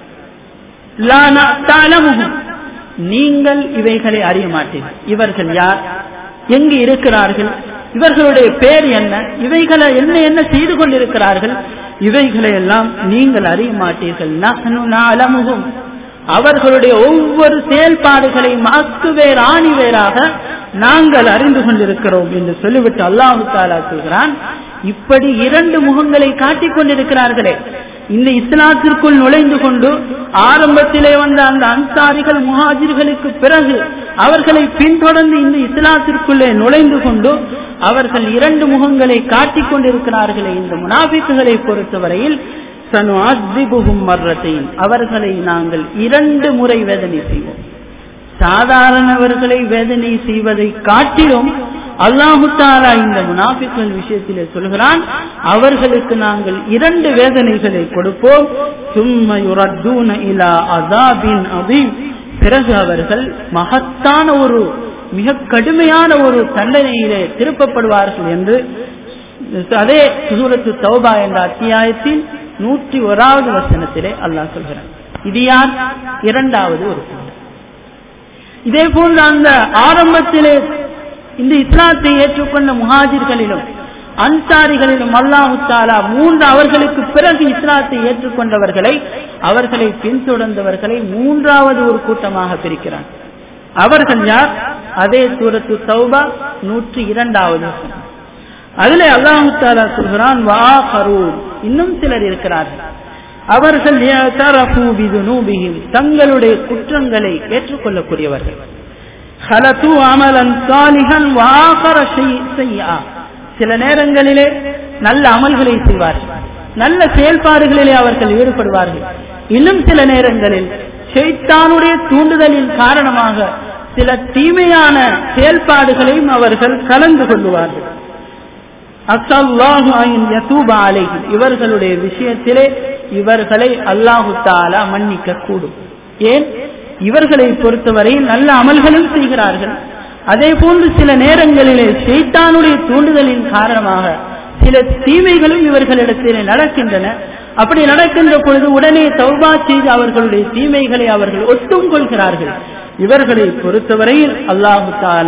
நீங்கள் இவைகளை அறிய மாட்டீர்கள் இவர்கள் யார் எங்கு இருக்கிறார்கள் இவர்களுடைய பேர் என்ன இவைகளை என்ன என்ன செய்து கொண்டிருக்கிறார்கள் இவைகளை எல்லாம் நீங்கள் அறிய மாட்டீர்கள் அலமுகும் அவர்களுடைய ஒவ்வொரு செயல்பாடுகளையும் அக்கு வேர் ஆணி வேறாக நாங்கள் அறிந்து கொண்டிருக்கிறோம் என்று சொல்லிவிட்டு அல்லாஹு தாலா சொல்கிறான் இப்படி இரண்டு முகங்களை காட்டிக் கொண்டிருக்கிறார்களே இந்த இஸ்லாத்திற்குள் நுழைந்து கொண்டு ஆரம்பத்திலே வந்த அந்த அன்சாரிகள் முஹாஜிர்களுக்கு பிறகு அவர்களை பின்தொடர்ந்து இந்த இஸ்லாத்திற்குள்ளே நுழைந்து கொண்டு அவர்கள் இரண்டு முகங்களை காட்டிக் கொண்டிருக்கிறார்களே இந்த முனாபிக்குகளை பொறுத்தவரையில் சனு அஸ்திபுகும் மர்றத்தையும் அவர்களை நாங்கள் இரண்டு முறை வேதனை செய்வோம் சாதாரணவர்களை வேதனை செய்வதை காட்டிலும் அல்லாஹு தாலா இந்த முனாபிக்கள் விஷயத்திலே சொல்கிறான் அவர்களுக்கு நாங்கள் இரண்டு வேதனைகளை கொடுப்போம் சும்மையுரத்தூன இலா அதாபின் அதீம் பிறகு அவர்கள் மகத்தான ஒரு மிக கடுமையான ஒரு தண்டனையிலே திருப்பப்படுவார்கள் என்று அதே சூரத்து தௌபா என்ற அத்தியாயத்தின் நூற்றி ஓராவது வசனத்திலே அல்லாஹ் சொல்கிறான் இது யார் இரண்டாவது ஒரு இதே போன்று அந்த ஆரம்பத்திலே இந்த இஸ்லாத்தை ஏற்றுக்கொண்ட முஹாஜிர்களிலும் அன்சாரிகளிலும் அல்லாஹு தாலா மூன்று அவர்களுக்கு பிறகு இஸ்லாத்தை ஏற்றுக்கொண்டவர்களை அவர்களை பின்தொடர்ந்தவர்களை மூன்றாவது ஒரு கூட்டமாக பிரிக்கிறான் அவர்கள் யார் அதே சூரத்து தௌபா நூற்றி இரண்டாவது அதிலே அல்லாஹு தாலா சொல்கிறான் வா கரூன் இன்னும் சிலர் இருக்கிறார்கள் அவர்கள் தங்களுடைய குற்றங்களை ஏற்றுக்கொள்ளக்கூடியவர்கள் சில நேரங்களிலே நல்ல அமல்களை செய்வார்கள் நல்ல செயல்பாடுகளிலே அவர்கள் ஈடுபடுவார்கள் இன்னும் சில நேரங்களில் ஷெய்தானுடைய தூண்டுதலின் காரணமாக சில தீமையான செயல்பாடுகளையும் அவர்கள் கலந்து கொள்ளுவார்கள் இவர்களுடைய விஷயத்திலே இவர்களை அல்லாஹு தாலா மன்னிக்க கூடும் ஏன் இவர்களை பொறுத்தவரை நல்ல அமல்களும் செய்கிறார்கள் அதே போன்று சில நேரங்களிலே செய்தானுடைய தூண்டுதலின் காரணமாக சில தீமைகளும் இவர்களிடத்திலே நடக்கின்றன அப்படி நடக்கின்ற பொழுது உடனே தௌபா செய்து அவர்களுடைய தீமைகளை அவர்கள் ஒத்தும் கொள்கிறார்கள் இவர்களை பொறுத்தவரையில் அல்லாஹு தாலா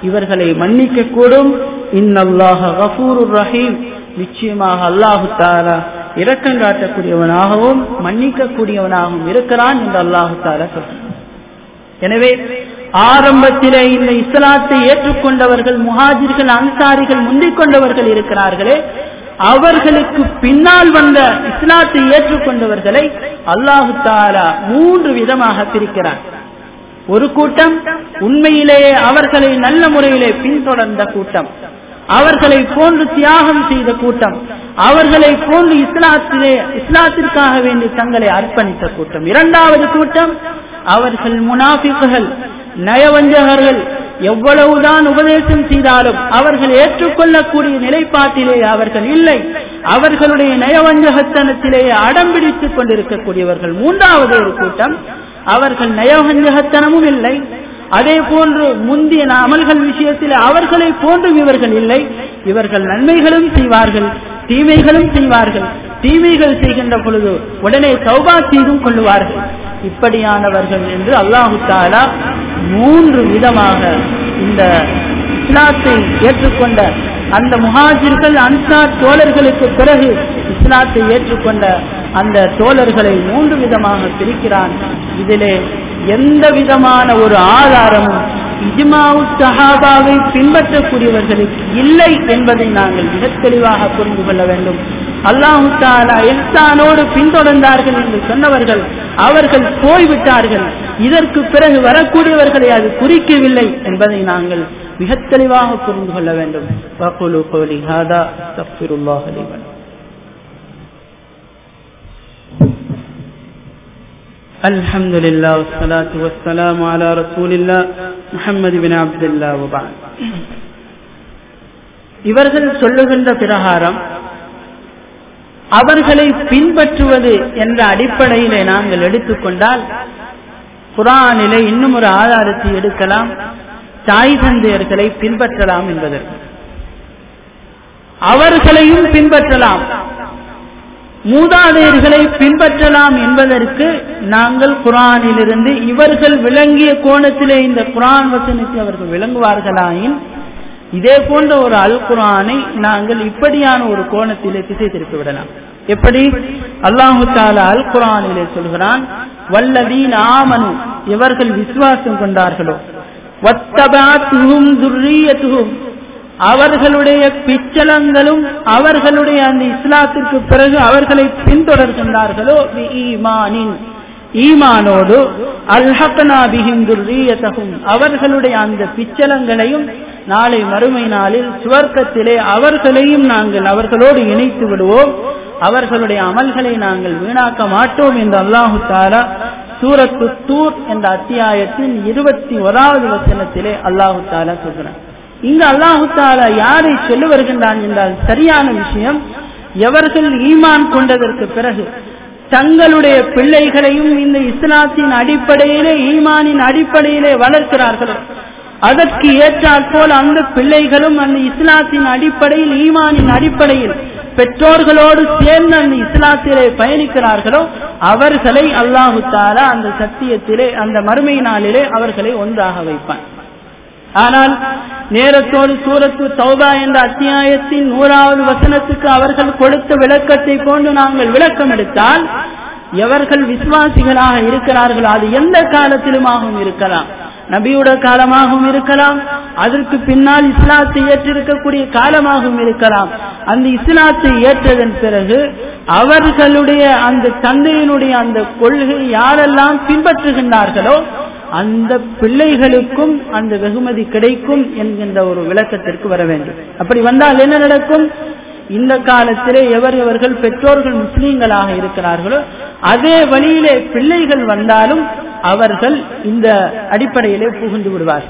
இவர்களை மன்னிக்க கூடும் இன்னல்லாஹ கஃபூருர் ரஹீம் நிச்சயமாக அல்லாஹு தாலா இரக்கம் காட்டக்கூடியவனாகவும் மன்னிக்க கூடியவனாகவும் இருக்கிறான் என்று அல்லாஹு தாலா சொல்றான் எனவே ஆரம்பத்திலே இந்த இஸ்லாத்தை ஏற்றுக்கொண்டவர்கள் முஹாஜிர்கள் அன்சாரிகள் முந்திக் கொண்டவர்கள் இருக்கிறார்களே அவர்களுக்கு பின்னால் வந்த இஸ்லாத்தை ஏற்றுக்கொண்டவர்களை அல்லாஹு தாலா மூன்று விதமாக பிரிக்கிறார் ஒரு கூட்டம் உண்மையிலேயே அவர்களை நல்ல முறையிலே பின்தொடர்ந்த கூட்டம் அவர்களை போன்று தியாகம் செய்த கூட்டம் அவர்களை போன்று இஸ்லாத்திலே இஸ்லாத்திற்காக வேண்டி தங்களை அர்ப்பணித்த கூட்டம் இரண்டாவது கூட்டம் அவர்கள் முனாஃபிக்குகள் நயவஞ்சகர்கள் எவ்வளவுதான் உபதேசம் செய்தாலும் அவர்கள் ஏற்றுக்கொள்ளக்கூடிய நிலைப்பாட்டிலே அவர்கள் இல்லை அவர்களுடைய நயவஞ்சகத்தனத்திலேயே அடம்பிடித்துக் கொண்டிருக்கக்கூடியவர்கள் மூன்றாவது ஒரு கூட்டம் அவர்கள் நயவஞ்சகத்தனமும் இல்லை அதே போன்று முந்திய அமல்கள் விஷயத்தில் அவர்களை போன்றும் இவர்கள் இல்லை இவர்கள் நன்மைகளும் செய்வார்கள் தீமைகளும் செய்வார்கள் தீமைகள் செய்கின்ற பொழுது உடனே சௌபா செய்தும் கொள்ளுவார்கள் இப்படியானவர்கள் என்று அல்லாஹு தாலா மூன்று விதமாக இந்த இஸ்லாத்தை ஏற்றுக்கொண்ட அந்த முஹாஜிர்கள் அன்சார் தோழர்களுக்கு பிறகு இஸ்லாத்தை ஏற்றுக்கொண்ட அந்த தோழர்களை மூன்று விதமாக பிரிக்கிறான் இதிலே எந்த விதமான ஒரு ஆதாரமும் இஜ்மாவு சஹாபாவை பின்பற்றக்கூடியவர்களுக்கு இல்லை என்பதை நாங்கள் மிக தெளிவாக புரிந்து கொள்ள வேண்டும் அல்லாஹு தாலா எஹ்சானோடு பின்தொடர்ந்தார்கள் என்று சொன்னவர்கள் அவர்கள் போய்விட்டார்கள் இதற்கு பிறகு வரக்கூடியவர்களை அது குறிக்கவில்லை என்பதை நாங்கள் மிக தெளிவாக புரிந்து கொள்ள வேண்டும் வகுலு கோலி ஹாதா தஃபிருல்லாஹ் அலிவன் الحمد لله والصلاة والسلام على رسول الله محمد بن عبد الله وبعد இவர்கள் சொல்லுகின்ற பிரகாரம் அவர்களை பின்பற்றுவது என்ற அடிப்படையிலே நாங்கள் எடுத்துக்கொண்டால் குரானிலே இன்னும் ஒரு ஆதாரத்தை எடுக்கலாம் தாய் தந்தையர்களை பின்பற்றலாம் என்பதற்கு அவர்களையும் பின்பற்றலாம் மூதாதையர்களை பின்பற்றலாம் என்பதற்கு நாங்கள் குரானிலிருந்து இவர்கள் விளங்கிய கோணத்திலே இந்த குரான் வசனத்தை அவர்கள் விளங்குவார்களாயின் இதே போன்ற ஒரு அல் குரானை நாங்கள் இப்படியான ஒரு கோணத்திலே திசை திருப்பி விடலாம் எப்படி அல்லாஹு தாலா அல் குரானிலே சொல்கிறான் வல்லதீன் ஆமனு இவர்கள் விசுவாசம் கொண்டார்களோ வத்தபாத்துகும் துர்ரியத்துகும் அவர்களுடைய பிச்சலங்களும் அவர்களுடைய அந்த இஸ்லாத்திற்கு பிறகு அவர்களை பின்தொடர்கின்றார்களோ ஈமானின் ஈமானோடு அல்ஹக்னா பிஹிம் துர்ரியத்தகும் அவர்களுடைய அந்த பிச்சலங்களையும் நாளை மறுமை நாளில் சுவர்க்கத்திலே அவர்களையும் நாங்கள் அவர்களோடு இணைத்து விடுவோம் அவர்களுடைய அமல்களை நாங்கள் வீணாக்க மாட்டோம் என்று அல்லாஹு தாலா சூரத்து தூர் என்ற அத்தியாயத்தின் இருபத்தி ஓராவது வசனத்திலே அல்லாஹு தாலா சொல்கிறான் இங்கு அல்லாஹு தாலா யாரை சொல்லி வருகின்றான் என்றால் சரியான விஷயம் எவர்கள் ஈமான் கொண்டதற்கு பிறகு தங்களுடைய பிள்ளைகளையும் இந்த இஸ்லாத்தின் அடிப்படையிலே ஈமானின் அடிப்படையிலே வளர்க்கிறார்களோ அதற்கு ஏற்றாற் போல் அந்த பிள்ளைகளும் அந்த இஸ்லாத்தின் அடிப்படையில் ஈமானின் அடிப்படையில் பெற்றோர்களோடு சேர்ந்து அந்த இஸ்லாத்திலே பயணிக்கிறார்களோ அவர்களை அல்லாஹு தாலா அந்த சத்தியத்திலே அந்த மறுமை நாளிலே அவர்களை ஒன்றாக வைப்பான் ஆனால் நேரத்தோடு சூரத்து தௌபா என்ற அத்தியாயத்தின் நூறாவது வசனத்துக்கு அவர்கள் கொடுத்த விளக்கத்தை போன்று நாங்கள் விளக்கம் எடுத்தால் எவர்கள் விசுவாசிகளாக இருக்கிறார்களோ அது எந்த காலத்திலுமாகவும் இருக்கலாம் நபியோட காலமாகவும் இருக்கலாம் அதற்கு பின்னால் இஸ்லாத்தை ஏற்றிருக்கக்கூடிய காலமாகவும் இருக்கலாம் அந்த இஸ்லாத்தை ஏற்றதன் பிறகு அவர்களுடைய அந்த தந்தையினுடைய அந்த கொள்கை யாரெல்லாம் பின்பற்றுகின்றார்களோ அந்த பிள்ளைகளுக்கும் அந்த வெகுமதி கிடைக்கும் என்கின்ற ஒரு விளக்கத்திற்கு வர வேண்டும் அப்படி வந்தால் என்ன நடக்கும் இந்த காலத்திலே எவர் எவர்கள் பெற்றோர்கள் முஸ்லீம்களாக இருக்கிறார்களோ அதே வழியிலே பிள்ளைகள் வந்தாலும் அவர்கள் இந்த அடிப்படையிலே புகுந்து விடுவார்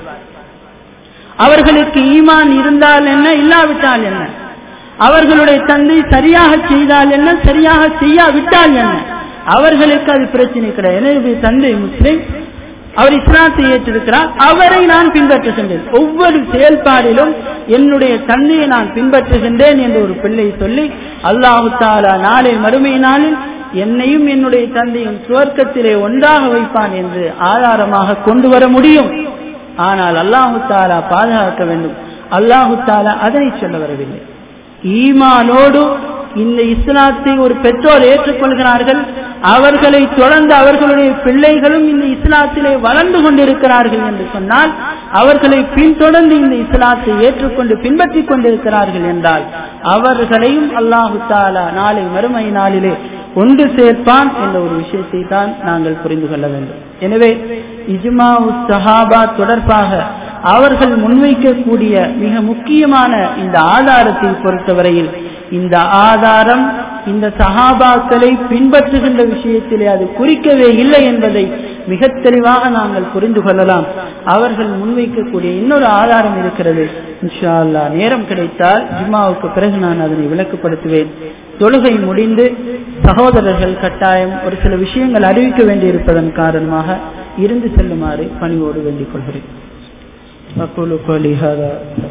அவர்களுக்கு ஈமான் இருந்தால் என்ன இல்லாவிட்டால் என்ன அவர்களுடைய தந்தை சரியாக செய்தால் என்ன சரியாக செய்யாவிட்டால் என்ன அவர்களுக்கு அது பிரச்சனை கிடையாது எனவே தந்தை முஸ்லிம் அவர் இஸ்லாத்தை ஏற்றிருக்கிறார் அவரை நான் பின்பற்றுகின்றேன் ஒவ்வொரு செயல்பாடிலும் என்னுடைய தந்தையை நான் பின்பற்றுகின்றேன் என்று ஒரு பிள்ளை சொல்லி அல்லாஹு தாலா நாளை மறுமை நாளில் என்னையும் என்னுடைய தந்தையும் சுவர்க்கத்திலே ஒன்றாக வைப்பான் என்று ஆதாரமாக கொண்டு வர முடியும் ஆனால் அல்லாஹு தாலா பாதுகாக்க வேண்டும் அல்லாஹு தாலா அதனை சொல்ல வரவில்லை ஈமானோடு இந்த இஸ்லாத்தை ஒரு பெற்றோர் ஏற்றுக்கொள்கிறார்கள் அவர்களை தொடர்ந்து அவர்களுடைய பிள்ளைகளும் இந்த இஸ்லாத்திலே வளர்ந்து கொண்டிருக்கிறார்கள் என்று சொன்னால் அவர்களை பின்தொடர்ந்து இந்த இஸ்லாத்தை ஏற்றுக்கொண்டு பின்பற்றிக் கொண்டிருக்கிறார்கள் என்றால் அவர்களையும் அல்லாஹு தாலா நாளை மறுமை நாளிலே ஒன்று சேர்ப்பான் என்ற ஒரு விஷயத்தை தான் நாங்கள் புரிந்து கொள்ள வேண்டும் எனவே இஜ்மா சஹாபா தொடர்பாக அவர்கள் முன்வைக்கக்கூடிய மிக முக்கியமான இந்த ஆதாரத்தை பொறுத்தவரையில் இந்த ஆதாரம் இந்த சஹாபாக்களை பின்பற்றுகின்ற விஷயத்திலே அது குறிக்கவே இல்லை என்பதை மிக தெளிவாக நாங்கள் புரிந்து கொள்ளலாம் அவர்கள் முன்வைக்கக்கூடிய இன்னொரு ஆதாரம் இருக்கிறது இன்ஷா அல்லா நேரம் கிடைத்தால் ஜும்மாவுக்கு பிறகு நான் அதனை விளக்குப்படுத்துவேன் தொழுகை முடிந்து சகோதரர்கள் கட்டாயம் ஒரு சில விஷயங்கள் அறிவிக்க வேண்டியிருப்பதன் காரணமாக இருந்து செல்லுமாறு பணிவோடு வேண்டிக் கொள்கிறேன் أقول قولي هذا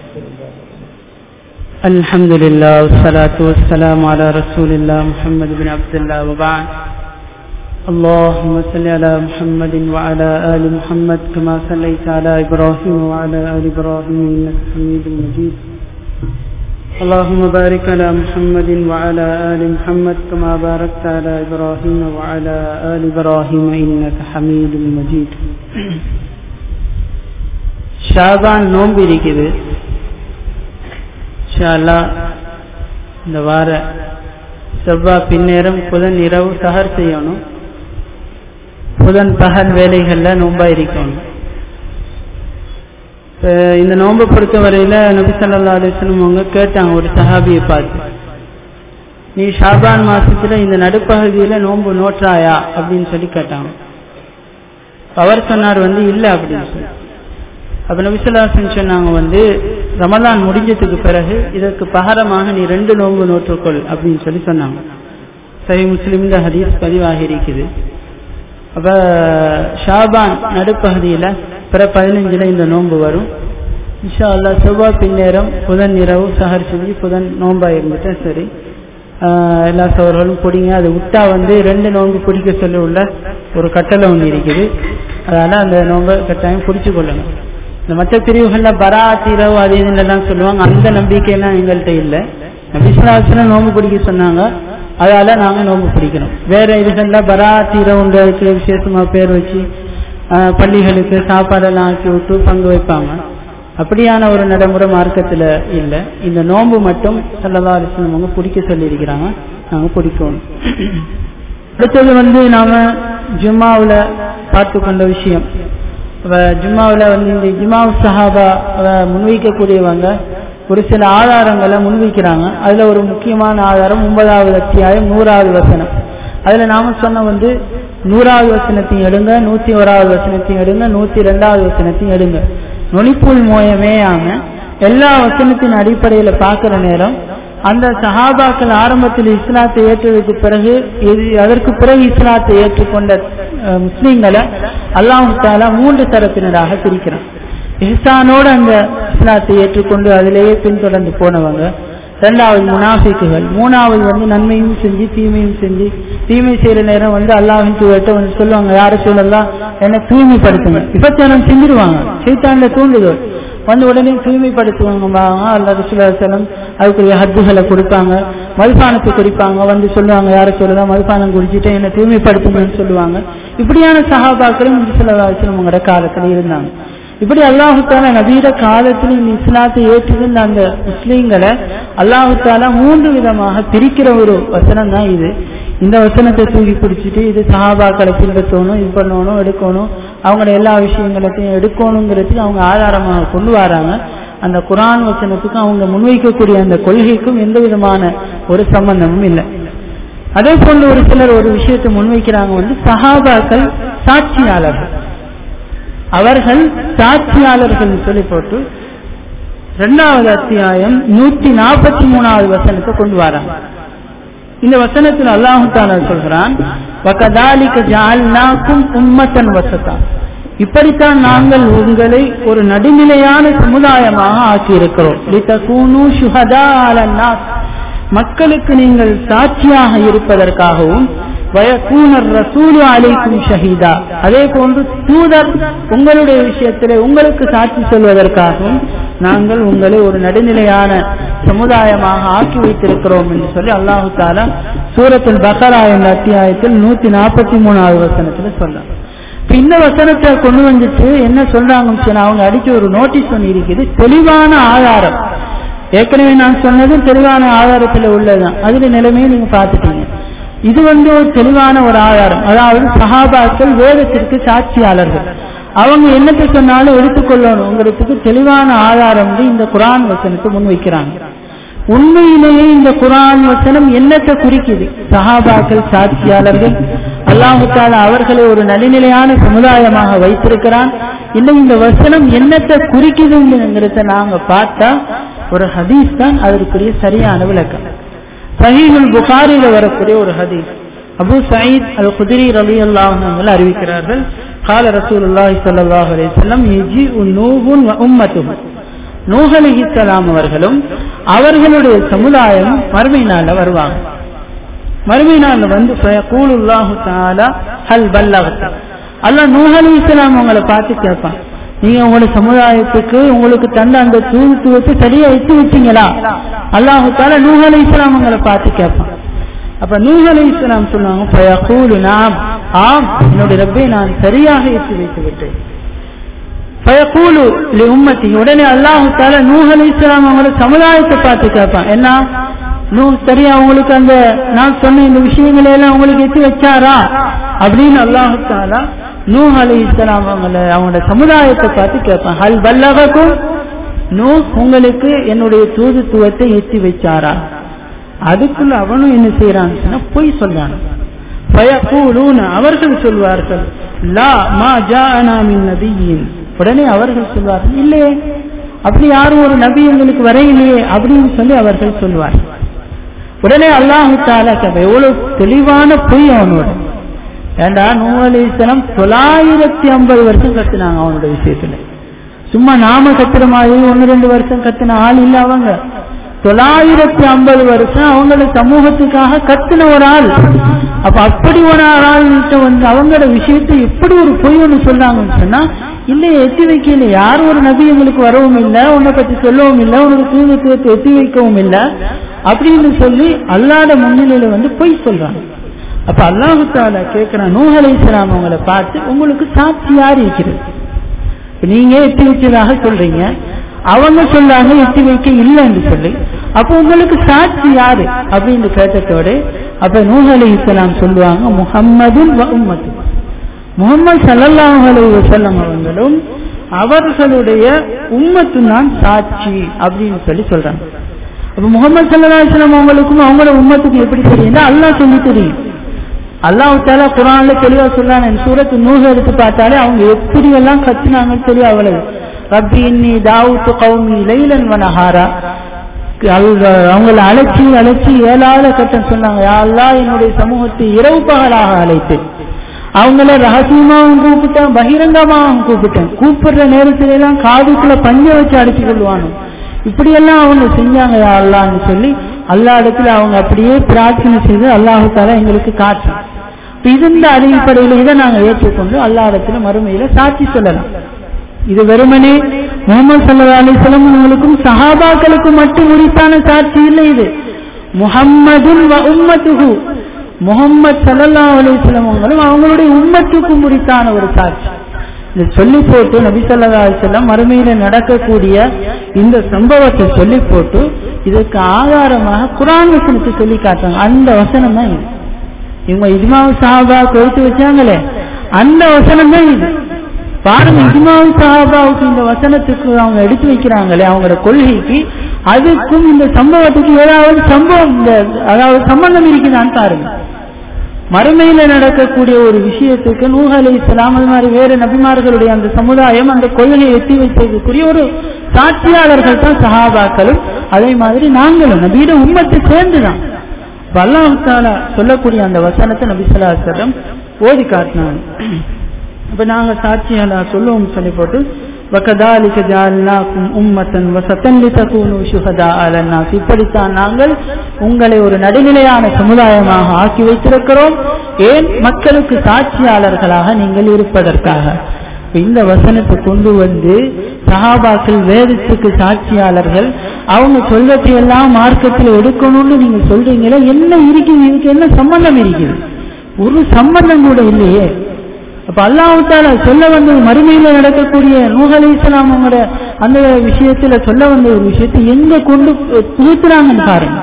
الحمد لله والصلاة والسلام على رسول الله محمد بن عبد الله وبعد اللهم صل على محمد وعلى آل محمد كما صليت على إبراهيم وعلى آل إبراهيم إنك حميد مجيد اللهم بارك على محمد وعلى آل محمد كما باركت على إبراهيم وعلى آل إبراهيم إنك حميد مجيد ஷாபான் நோன்பு இருக்குது ஷாலா இந்த வார செவ்வாய் பின்னேரம் புதன் இரவு சஹர் செய்யணும் புதன் பகல் வேலைகளில் நோன்பா இருக்கணும் இந்த நோன்பை பொறுத்தவரையில நபி சொல்லா அலிஸ்லம் அவங்க கேட்டாங்க ஒரு சஹாபியை பார்த்து நீ ஷாபான் மாசத்துல இந்த நடுப்பகுதியில நோன்பு நோற்றாயா அப்படின்னு சொல்லி கேட்டாங்க அவர் சொன்னார் வந்து இல்லை அப்படின்னு சொல்லி அப்ப நபிசல்லாசன் சொன்னாங்க வந்து ரமலான் முடிஞ்சதுக்கு பிறகு இதற்கு பகரமாக நீ ரெண்டு நோன்பு நோற்றுக்கொள் அப்படின்னு சொல்லி சொன்னாங்க சரி முஸ்லீம் இந்த ஹதீஸ் பதிவாகி இருக்குது அப்ப ஷாபான் நடுப்பகுதியில பிற பதினஞ்சுல இந்த நோன்பு வரும் இன்ஷா அல்லா செவ்வாய் பின்னேரம் புதன் இரவு சஹர் செஞ்சு புதன் நோன்பா இருந்துட்டா சரி எல்லா சவர்களும் பிடிங்க அதை விட்டா வந்து ரெண்டு நோன்பு பிடிக்க சொல்லி உள்ள ஒரு கட்டளை ஒன்று இருக்குது அதனால அந்த நோன்பை கட்டாயம் பிடிச்சு கொள்ளணும் இந்த மற்ற பிரிவுகள்ல பராத் இரவு அது இதுலாம் சொல்லுவாங்க அந்த நம்பிக்கையெல்லாம் எங்கள்கிட்ட இல்லை நபிஸ்லாசன நோம்பு பிடிக்க சொன்னாங்க அதால நாங்க நோம்பு பிடிக்கணும் வேற இதுகள்ல பராத் இரவுன்றதுக்கு விசேஷமா பேர் வச்சு பள்ளிகளுக்கு சாப்பாடெல்லாம் ஆக்கி விட்டு பங்கு வைப்பாங்க அப்படியான ஒரு நடைமுறை மார்க்கத்துல இல்லை இந்த நோன்பு மட்டும் சல்லதா அலிஸ்லம் அவங்க பிடிக்க சொல்லியிருக்கிறாங்க நாங்க பிடிக்கணும் அடுத்தது வந்து நாம ஜும்மாவில் பார்த்து கொண்ட விஷயம் ஜும்மாவில் வந்து இந்த ஜுமாவு சஹாபா முன்வைக்கக்கூடியவங்க ஒரு சில ஆதாரங்களை முன்வைக்கிறாங்க அதுல ஒரு முக்கியமான ஆதாரம் ஒன்பதாவது அத்தியாயம் நூறாவது வசனம் அதுல நாம சொன்ன வந்து நூறாவது வசனத்தையும் எடுங்க நூத்தி ஓராவது வசனத்தையும் எடுங்க நூத்தி ரெண்டாவது வசனத்தையும் எடுங்க நொனிப்புள் மோயமேயாம எல்லா வசனத்தின் அடிப்படையில பாக்குற நேரம் அந்த சஹாபாக்கள் ஆரம்பத்தில் இஸ்லாத்தை ஏற்றதுக்கு பிறகு அதற்கு பிறகு இஸ்லாத்தை ஏற்றுக்கொண்ட முஸ்லீம்களை அல்லாஹு தாலா மூன்று தரப்பினராக பிரிக்கிறான் இஹ்சானோடு அந்த இஸ்லாத்தை ஏற்றுக்கொண்டு அதிலேயே பின்தொடர்ந்து போனவங்க ரெண்டாவது முனாஃபிக்குகள் மூணாவது வந்து நன்மையும் செஞ்சு தீமையும் செஞ்சு தீமை செய்யற நேரம் வந்து அல்லாஹின் தூவர்கிட்ட வந்து சொல்லுவாங்க யார சொல்லலாம் என்ன தூய்மைப்படுத்துங்க விபச்சாரம் செஞ்சிருவாங்க சைத்தான்ல தூண்டுதல் வந்து உடனே தூய்மைப்படுத்துவாங்க அல்லது சுலம் அதுக்குரிய ஹத்துகளை கொடுப்பாங்க மதுபானத்தை குடிப்பாங்க வந்து சொல்லுவாங்க யார சொல்லலாம் மதுபானம் குடிச்சிட்டு என்ன தூய்மைப்படுத்துங்கன்னு சொல்லுவாங்க இப்படியான சகாபாக்களும் சில உங்களோட காலத்துல இருந்தாங்க இப்படி அல்லாஹுத்தால நபீர காலத்தில் இந்த இஸ்லாத்தை ஏற்றிருந்த அந்த முஸ்லீம்களை அல்லாஹுத்தாலா மூன்று விதமாக பிரிக்கிற ஒரு வசனம் தான் இது இந்த வசனத்தை தூக்கி பிடிச்சிட்டு இது சஹாபாக்களை பின்பற்றணும் இது பண்ணணும் எடுக்கணும் அவங்களோட எல்லா விஷயங்களையும் எடுக்கணுங்கிறதுக்கு அவங்க ஆதாரமாக கொண்டு வராங்க அந்த குரான் வசனத்துக்கும் அவங்க முன்வைக்கக்கூடிய அந்த கொள்கைக்கும் எந்த விதமான ஒரு சம்பந்தமும் இல்லை அதே போன்று ஒரு சிலர் ஒரு விஷயத்தை முன்வைக்கிறாங்க வந்து சஹாபாக்கள் சாட்சியாளர்கள் அவர்கள் சாட்சியாளர்கள் சொல்லி போட்டு இரண்டாவது அத்தியாயம் நூத்தி நாற்பத்தி மூணாவது வசனத்தை கொண்டு வராங்க இந்த வசனத்தில் அல்லாஹு தாலா சொல்கிறான் உம்மத்தன் வசத்தா இப்படித்தான் நாங்கள் உங்களை ஒரு நடுநிலையான சமுதாயமாக ஆக்கியிருக்கிறோம் மக்களுக்கு நீங்கள் சாட்சியாக இருப்பதற்காகவும் வயக்கூனர் ரசூலு அலைக்கும் ஷஹீதா அதே போன்று தூதர் உங்களுடைய விஷயத்திலே உங்களுக்கு சாட்சி சொல்வதற்காகவும் நாங்கள் உங்களை ஒரு நடுநிலையான சமுதாயமாக ஆக்கி வைத்திருக்கிறோம் என்று சொல்லி அல்லாஹு தாலா சூரத்தில் பக்கரா என்ற அத்தியாயத்தில் நூத்தி நாற்பத்தி மூணாவது வசனத்துல சொல்றாங்க இப்ப இந்த வசனத்தை கொண்டு வந்துட்டு என்ன சொல்றாங்கன்னு சொன்னா அவங்க அடிக்க ஒரு நோட்டீஸ் ஒன்று இருக்குது தெளிவான ஆதாரம் ஏற்கனவே நான் சொன்னது தெளிவான ஆதாரத்துல உள்ளதுதான் அதுல நிலைமையை நீங்க பார்த்துட்டீங்க இது வந்து ஒரு தெளிவான ஒரு ஆதாரம் அதாவது சஹாபாக்கள் வேதத்திற்கு சாட்சியாளர்கள் அவங்க என்னத்தை சொன்னாலும் எடுத்துக்கொள்ளணுங்கிறதுக்கு தெளிவான ஆதாரம் வந்து இந்த குரான் வசனத்தை முன்வைக்கிறாங்க உண்மையிலேயே இந்த குரான் வசனம் என்னத்தை குறிக்குது சஹாபாக்கள் சாட்சியாளர்கள் அல்லாஹால அவர்களை ஒரு நடுநிலையான சமுதாயமாக வைத்திருக்கிறான் இன்னும் இந்த வசனம் என்னத்தை குறிக்குதுங்கிறத நாங்க பார்த்தா ஒரு ஹதீஸ் தான் அதற்குரிய சரியான விளக்கம் சஹீஹுல் புகாரில வரக்கூடிய ஒரு ஹதீஸ் அபு சயீத் அல் குதிரி ரலி அல்லாஹ் அறிவிக்கிறார்கள் கால ரசூலுல்லாஹி ஸல்லல்லாஹு அலைஹி வஸல்லம் யஜி நூஹுன் வ உம்மத்துஹு நூஹ் அலைஹிஸ்ஸலாம் அவர்களும் அவர்களுடைய சமுதாயம் மறுமை நாள்ல வருவாங்க மறுமை நாள்ல வந்து ஃபயகூலுல்லாஹு தஆலா ஹல் பல்லகத் அல்லாஹ் நூஹ் அலைஹிஸ்ஸலாம் அவங்களை பார்த்து கேட்பான் நீங்க உங்களோட சமுதாயத்துக்கு உங்களுக்கு தந்த அந்த தூதுத்துவத்தை சரியா எட்டு வச்சீங்களா அல்லாஹு தால நூஹ் அலை இஸ்லாம் உங்களை பார்த்து கேட்பான் அப்ப நூஹ் அலை இஸ்லாம் சொல்லுவாங்க பயகூலு நாம் ஆம் என்னுடைய ரப்பை நான் சரியாக எட்டி வைத்து விட்டேன் பயகூலு உம்மத்தி உடனே அல்லாஹு தால நூஹ் அலை இஸ்லாம் அவங்களோட சமுதாயத்தை பார்த்து கேட்பான் என்ன நூ சரியா உங்களுக்கு அந்த நான் சொன்ன இந்த விஷயங்களை எல்லாம் உங்களுக்கு எட்டி வச்சாரா அப்படின்னு அல்லாஹு தாலா நூ அலி இஸ்லாம் அவங்கள அவங்களோட சமுதாயத்தை பார்த்து கேட்பான் ஹல் பல்லகக்கும் நூ உங்களுக்கு என்னுடைய தூதுத்துவத்தை எத்தி வச்சாரா அதுக்குள்ள அவனும் என்ன செய்யறான்னு சொன்னா பொய் சொல்றான் அவர்கள் சொல்வார்கள் லா மா ஜாஅனா மின் நபியின் உடனே அவர்கள் சொல்வார்கள் இல்லையே அப்படி யாரும் ஒரு நபி எங்களுக்கு வரையிலையே அப்படின்னு சொல்லி அவர்கள் சொல்வார் உடனே அல்லாஹு தாலா எவ்வளவு தெளிவான பொய் அவனோட ஏண்டா நூலீசனம் தொள்ளாயிரத்தி ஐம்பது வருஷம் கத்துனாங்க அவனோட விஷயத்துல சும்மா நாம கத்துற மாதிரி ஒன்னு ரெண்டு வருஷம் கத்துன ஆள் இல்ல அவங்க தொள்ளாயிரத்தி ஐம்பது வருஷம் அவங்களோட சமூகத்துக்காக கத்துன ஒரு ஆள் அப்ப அப்படி ஒரு ஆள்கிட்ட வந்து அவங்களோட விஷயத்தை எப்படி ஒரு பொய் ஒண்ணு சொன்னாங்கன்னு சொன்னா இல்ல எத்தி வைக்கல யாரும் ஒரு நபி உங்களுக்கு வரவும் இல்லை உன்னை பத்தி சொல்லவும் இல்லை உனக்கு தூதத்துவத்தை எத்தி வைக்கவும் இல்லை அப்படின்னு சொல்லி அல்லாத முன்னிலையில வந்து பொய் சொல்றாங்க அப்ப அல்லாஹு தாலா கேட்கிறான் நூஹ் அலை இஸ்லாம் அவங்கள பார்த்து உங்களுக்கு சாட்சி யார் இருக்கிறது நீங்க எட்டி வச்சதாக சொல்றீங்க அவங்க சொல்றாங்க எட்டி வைக்க இல்லைன்னு சொல்லி அப்ப உங்களுக்கு சாட்சி யாரு அப்படின்னு கேட்டதோட அப்ப நூஹ் அலை இஸ்லாம் சொல்லுவாங்க முகம்மது உம்மது முகமது சல்லாஹ் அலி வசல்லம் அவங்களும் அவர்களுடைய உம்மத்து தான் சாட்சி அப்படின்னு சொல்லி சொல்றாங்க அப்ப முகமது சல்லா அலிஸ்லாம் அவங்களுக்கும் அவங்களோட உம்மத்துக்கும் எப்படி தெரியும் அல்லாஹ் சொல்லி தெரியும் அல்லாஹ் தாலா குரான்ல தெளிவா சொல்றான் சூரத்து நூறு எடுத்து பார்த்தாலே அவங்க எப்படி எல்லாம் கத்துனாங்கன்னு சொல்லி அவ்வளவு ரப்பி இன்னி தாவூத்து கௌமி லைலன் வனஹாரா அவங்கள அழைச்சி அழைச்சி ஏழாவது கட்டம் சொன்னாங்க யாரெல்லாம் என்னுடைய சமூகத்தை இரவு பகலாக அழைத்து அவங்கள ரகசியமாவும் கூப்பிட்டேன் பகிரங்கமாகவும் கூப்பிட்டேன் கூப்பிடுற நேரத்துல எல்லாம் காதுக்குள்ள பஞ்ச வச்சு அடிச்சு கொள்வானு இப்படியெல்லாம் அவங்க செஞ்சாங்க அல்லான்னு சொல்லி அல்லா இடத்துல அவங்க அப்படியே பிரார்த்தனை செய்து அல்லாஹு தாலா எங்களுக்கு காட்டும் இந்த அடிப்படையில இதை நாங்க ஏற்றுக்கொண்டு அல்லா இடத்துல மறுமையில சாட்சி சொல்லலாம் இது வெறுமனே முகமது சல்லா அலிஸ்லாம் உங்களுக்கும் சஹாபாக்களுக்கும் மட்டும் உரித்தான சாட்சி இல்லை இது முகம்மதுன் உம்மத்துகு முகம்மது சல்லா அலிஸ்லாம் அவங்களும் அவங்களுடைய உம்மத்துக்கும் உரித்தான ஒரு சாட்சி இதை சொல்லி போட்டு நபி சொல்லா செல்லம் மறுமையில நடக்கக்கூடிய இந்த சம்பவத்தை சொல்லி போட்டு இதுக்கு ஆதாரமாக குரான் வசனத்தை சொல்லி காட்டுறாங்க அந்த வசனம் தான் இது இவங்க இஜ்மாவு சாஹாபா கொடுத்து வச்சாங்களே அந்த வசனம் தான் இது பாருங்க இஜ்மாவு சாஹாபாவுக்கு இந்த வசனத்துக்கு அவங்க எடுத்து வைக்கிறாங்களே அவங்களோட கொள்கைக்கு அதுக்கும் இந்த சம்பவத்துக்கு ஏதாவது சம்பவம் இந்த அதாவது சம்பந்தம் இருக்குதான்னு பாருங்க மறுமையில நடக்கக்கூடிய ஒரு விஷயத்துக்கு நூஹ் அலி இஸ்லாம் அது மாதிரி வேறு நபிமார்களுடைய அந்த சமுதாயம் அந்த கொள்கையை எத்தி வைத்ததுக்குரிய ஒரு சாட்சியாளர்கள் தான் சஹாபாக்களும் அதே மாதிரி நாங்களும் நபியிட உண்மத்தை சேர்ந்துதான் அல்லாஹால சொல்லக்கூடிய அந்த வசனத்தை நபிசலாசலம் ஓதி காட்டினாங்க இப்ப நாங்க சாட்சியாளா சொல்லுவோம் சொல்லி போட்டு وَكَذَلِكَ جَعَلْنَاكُمْ أُمَّةً وَسَطًا لِتَكُونُوا شُهَدَاءَ عَلَى النَّاسِ இப்படித்தான் நாங்கள் உங்களை ஒரு நடுநிலையான சமுதாயமாக ஆக்கி வைத்திருக்கிறோம் ஏன் மக்களுக்கு சாட்சியாளர்களாக நீங்கள் இருப்பதற்காக இந்த வசனத்தை கொண்டு வந்து சஹாபாக்கள் வேதத்துக்கு சாட்சியாளர்கள் அவங்க சொல்வதை எல்லாம் மார்க்கத்தில் எடுக்கணும்னு நீங்க சொல்றீங்களே என்ன இருக்குது இதுக்கு என்ன சம்பந்தம் இருக்குது ஒரு சம்பந்தம் கூட இல்லையே அப்ப அல்லாஹால சொல்ல வந்த மறுமையில நடக்கக்கூடிய நூஹ் அலி இஸ்லாம் அவங்களோட அந்த விஷயத்துல சொல்ல வந்த ஒரு விஷயத்தை எங்க கொண்டு புகுத்துறாங்கன்னு பாருங்க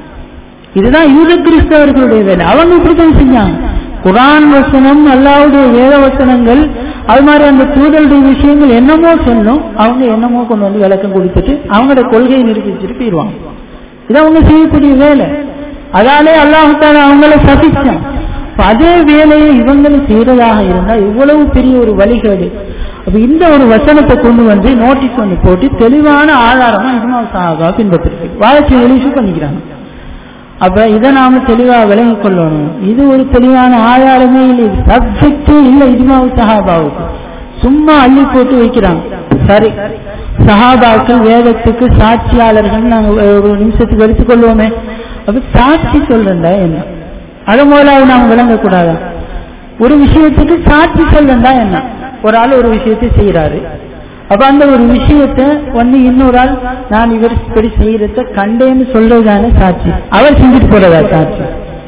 இதுதான் யூத கிறிஸ்தவர்களுடைய வேலை அவங்க இப்படித்தான் செஞ்சாங்க குரான் வசனம் அல்லாவுடைய வேத வசனங்கள் அது மாதிரி அந்த தூதருடைய விஷயங்கள் என்னமோ சொன்னோம் அவங்க என்னமோ கொண்டு வந்து விளக்கம் கொடுத்துட்டு அவங்களோட கொள்கையை நிரூபிச்சுட்டு போயிடுவாங்க இது அவங்க செய்யக்கூடிய வேலை அதாலே அல்லாஹால அவங்கள சபிச்சான் அதே வேலையை இவங்களும் செய்யறதாக இருந்தா இவ்வளவு பெரிய ஒரு வழிகேடு அப்ப இந்த ஒரு வசனத்தை கொண்டு வந்து நோட்டீஸ் ஒன்று போட்டு தெளிவான ஆதாரமா இஸ்மா சாகா பின்பற்றிருக்கு வாழ்க்கை இஷ்யூ பண்ணிக்கிறாங்க அப்ப இதை நாம தெளிவா விளங்கிக் கொள்ளணும் இது ஒரு தெளிவான ஆதாரமே இல்லை சப்ஜெக்டே இல்லை இஜ்மாவு சஹாபாவுக்கு சும்மா அள்ளி போட்டு வைக்கிறாங்க சரி சஹாபாக்கள் வேதத்துக்கு சாட்சியாளர்கள் நாங்க ஒரு நிமிஷத்துக்கு எடுத்துக்கொள்வோமே அப்ப சாட்சி சொல்றா என்ன அது முதலாவது நாம் விளங்கக்கூடாதா ஒரு விஷயத்துக்கு சாட்சி சொல்றா என்ன ஒரு ஆள் ஒரு விஷயத்தை செய்யறாரு அப்ப அந்த ஒரு விஷயத்த வந்து இன்னொரு ஆள் நான் இவர் இப்படி செய்யறத கண்டேன்னு சொல்றதுதானே சாட்சி அவர் செஞ்சுட்டு போறதா சாட்சி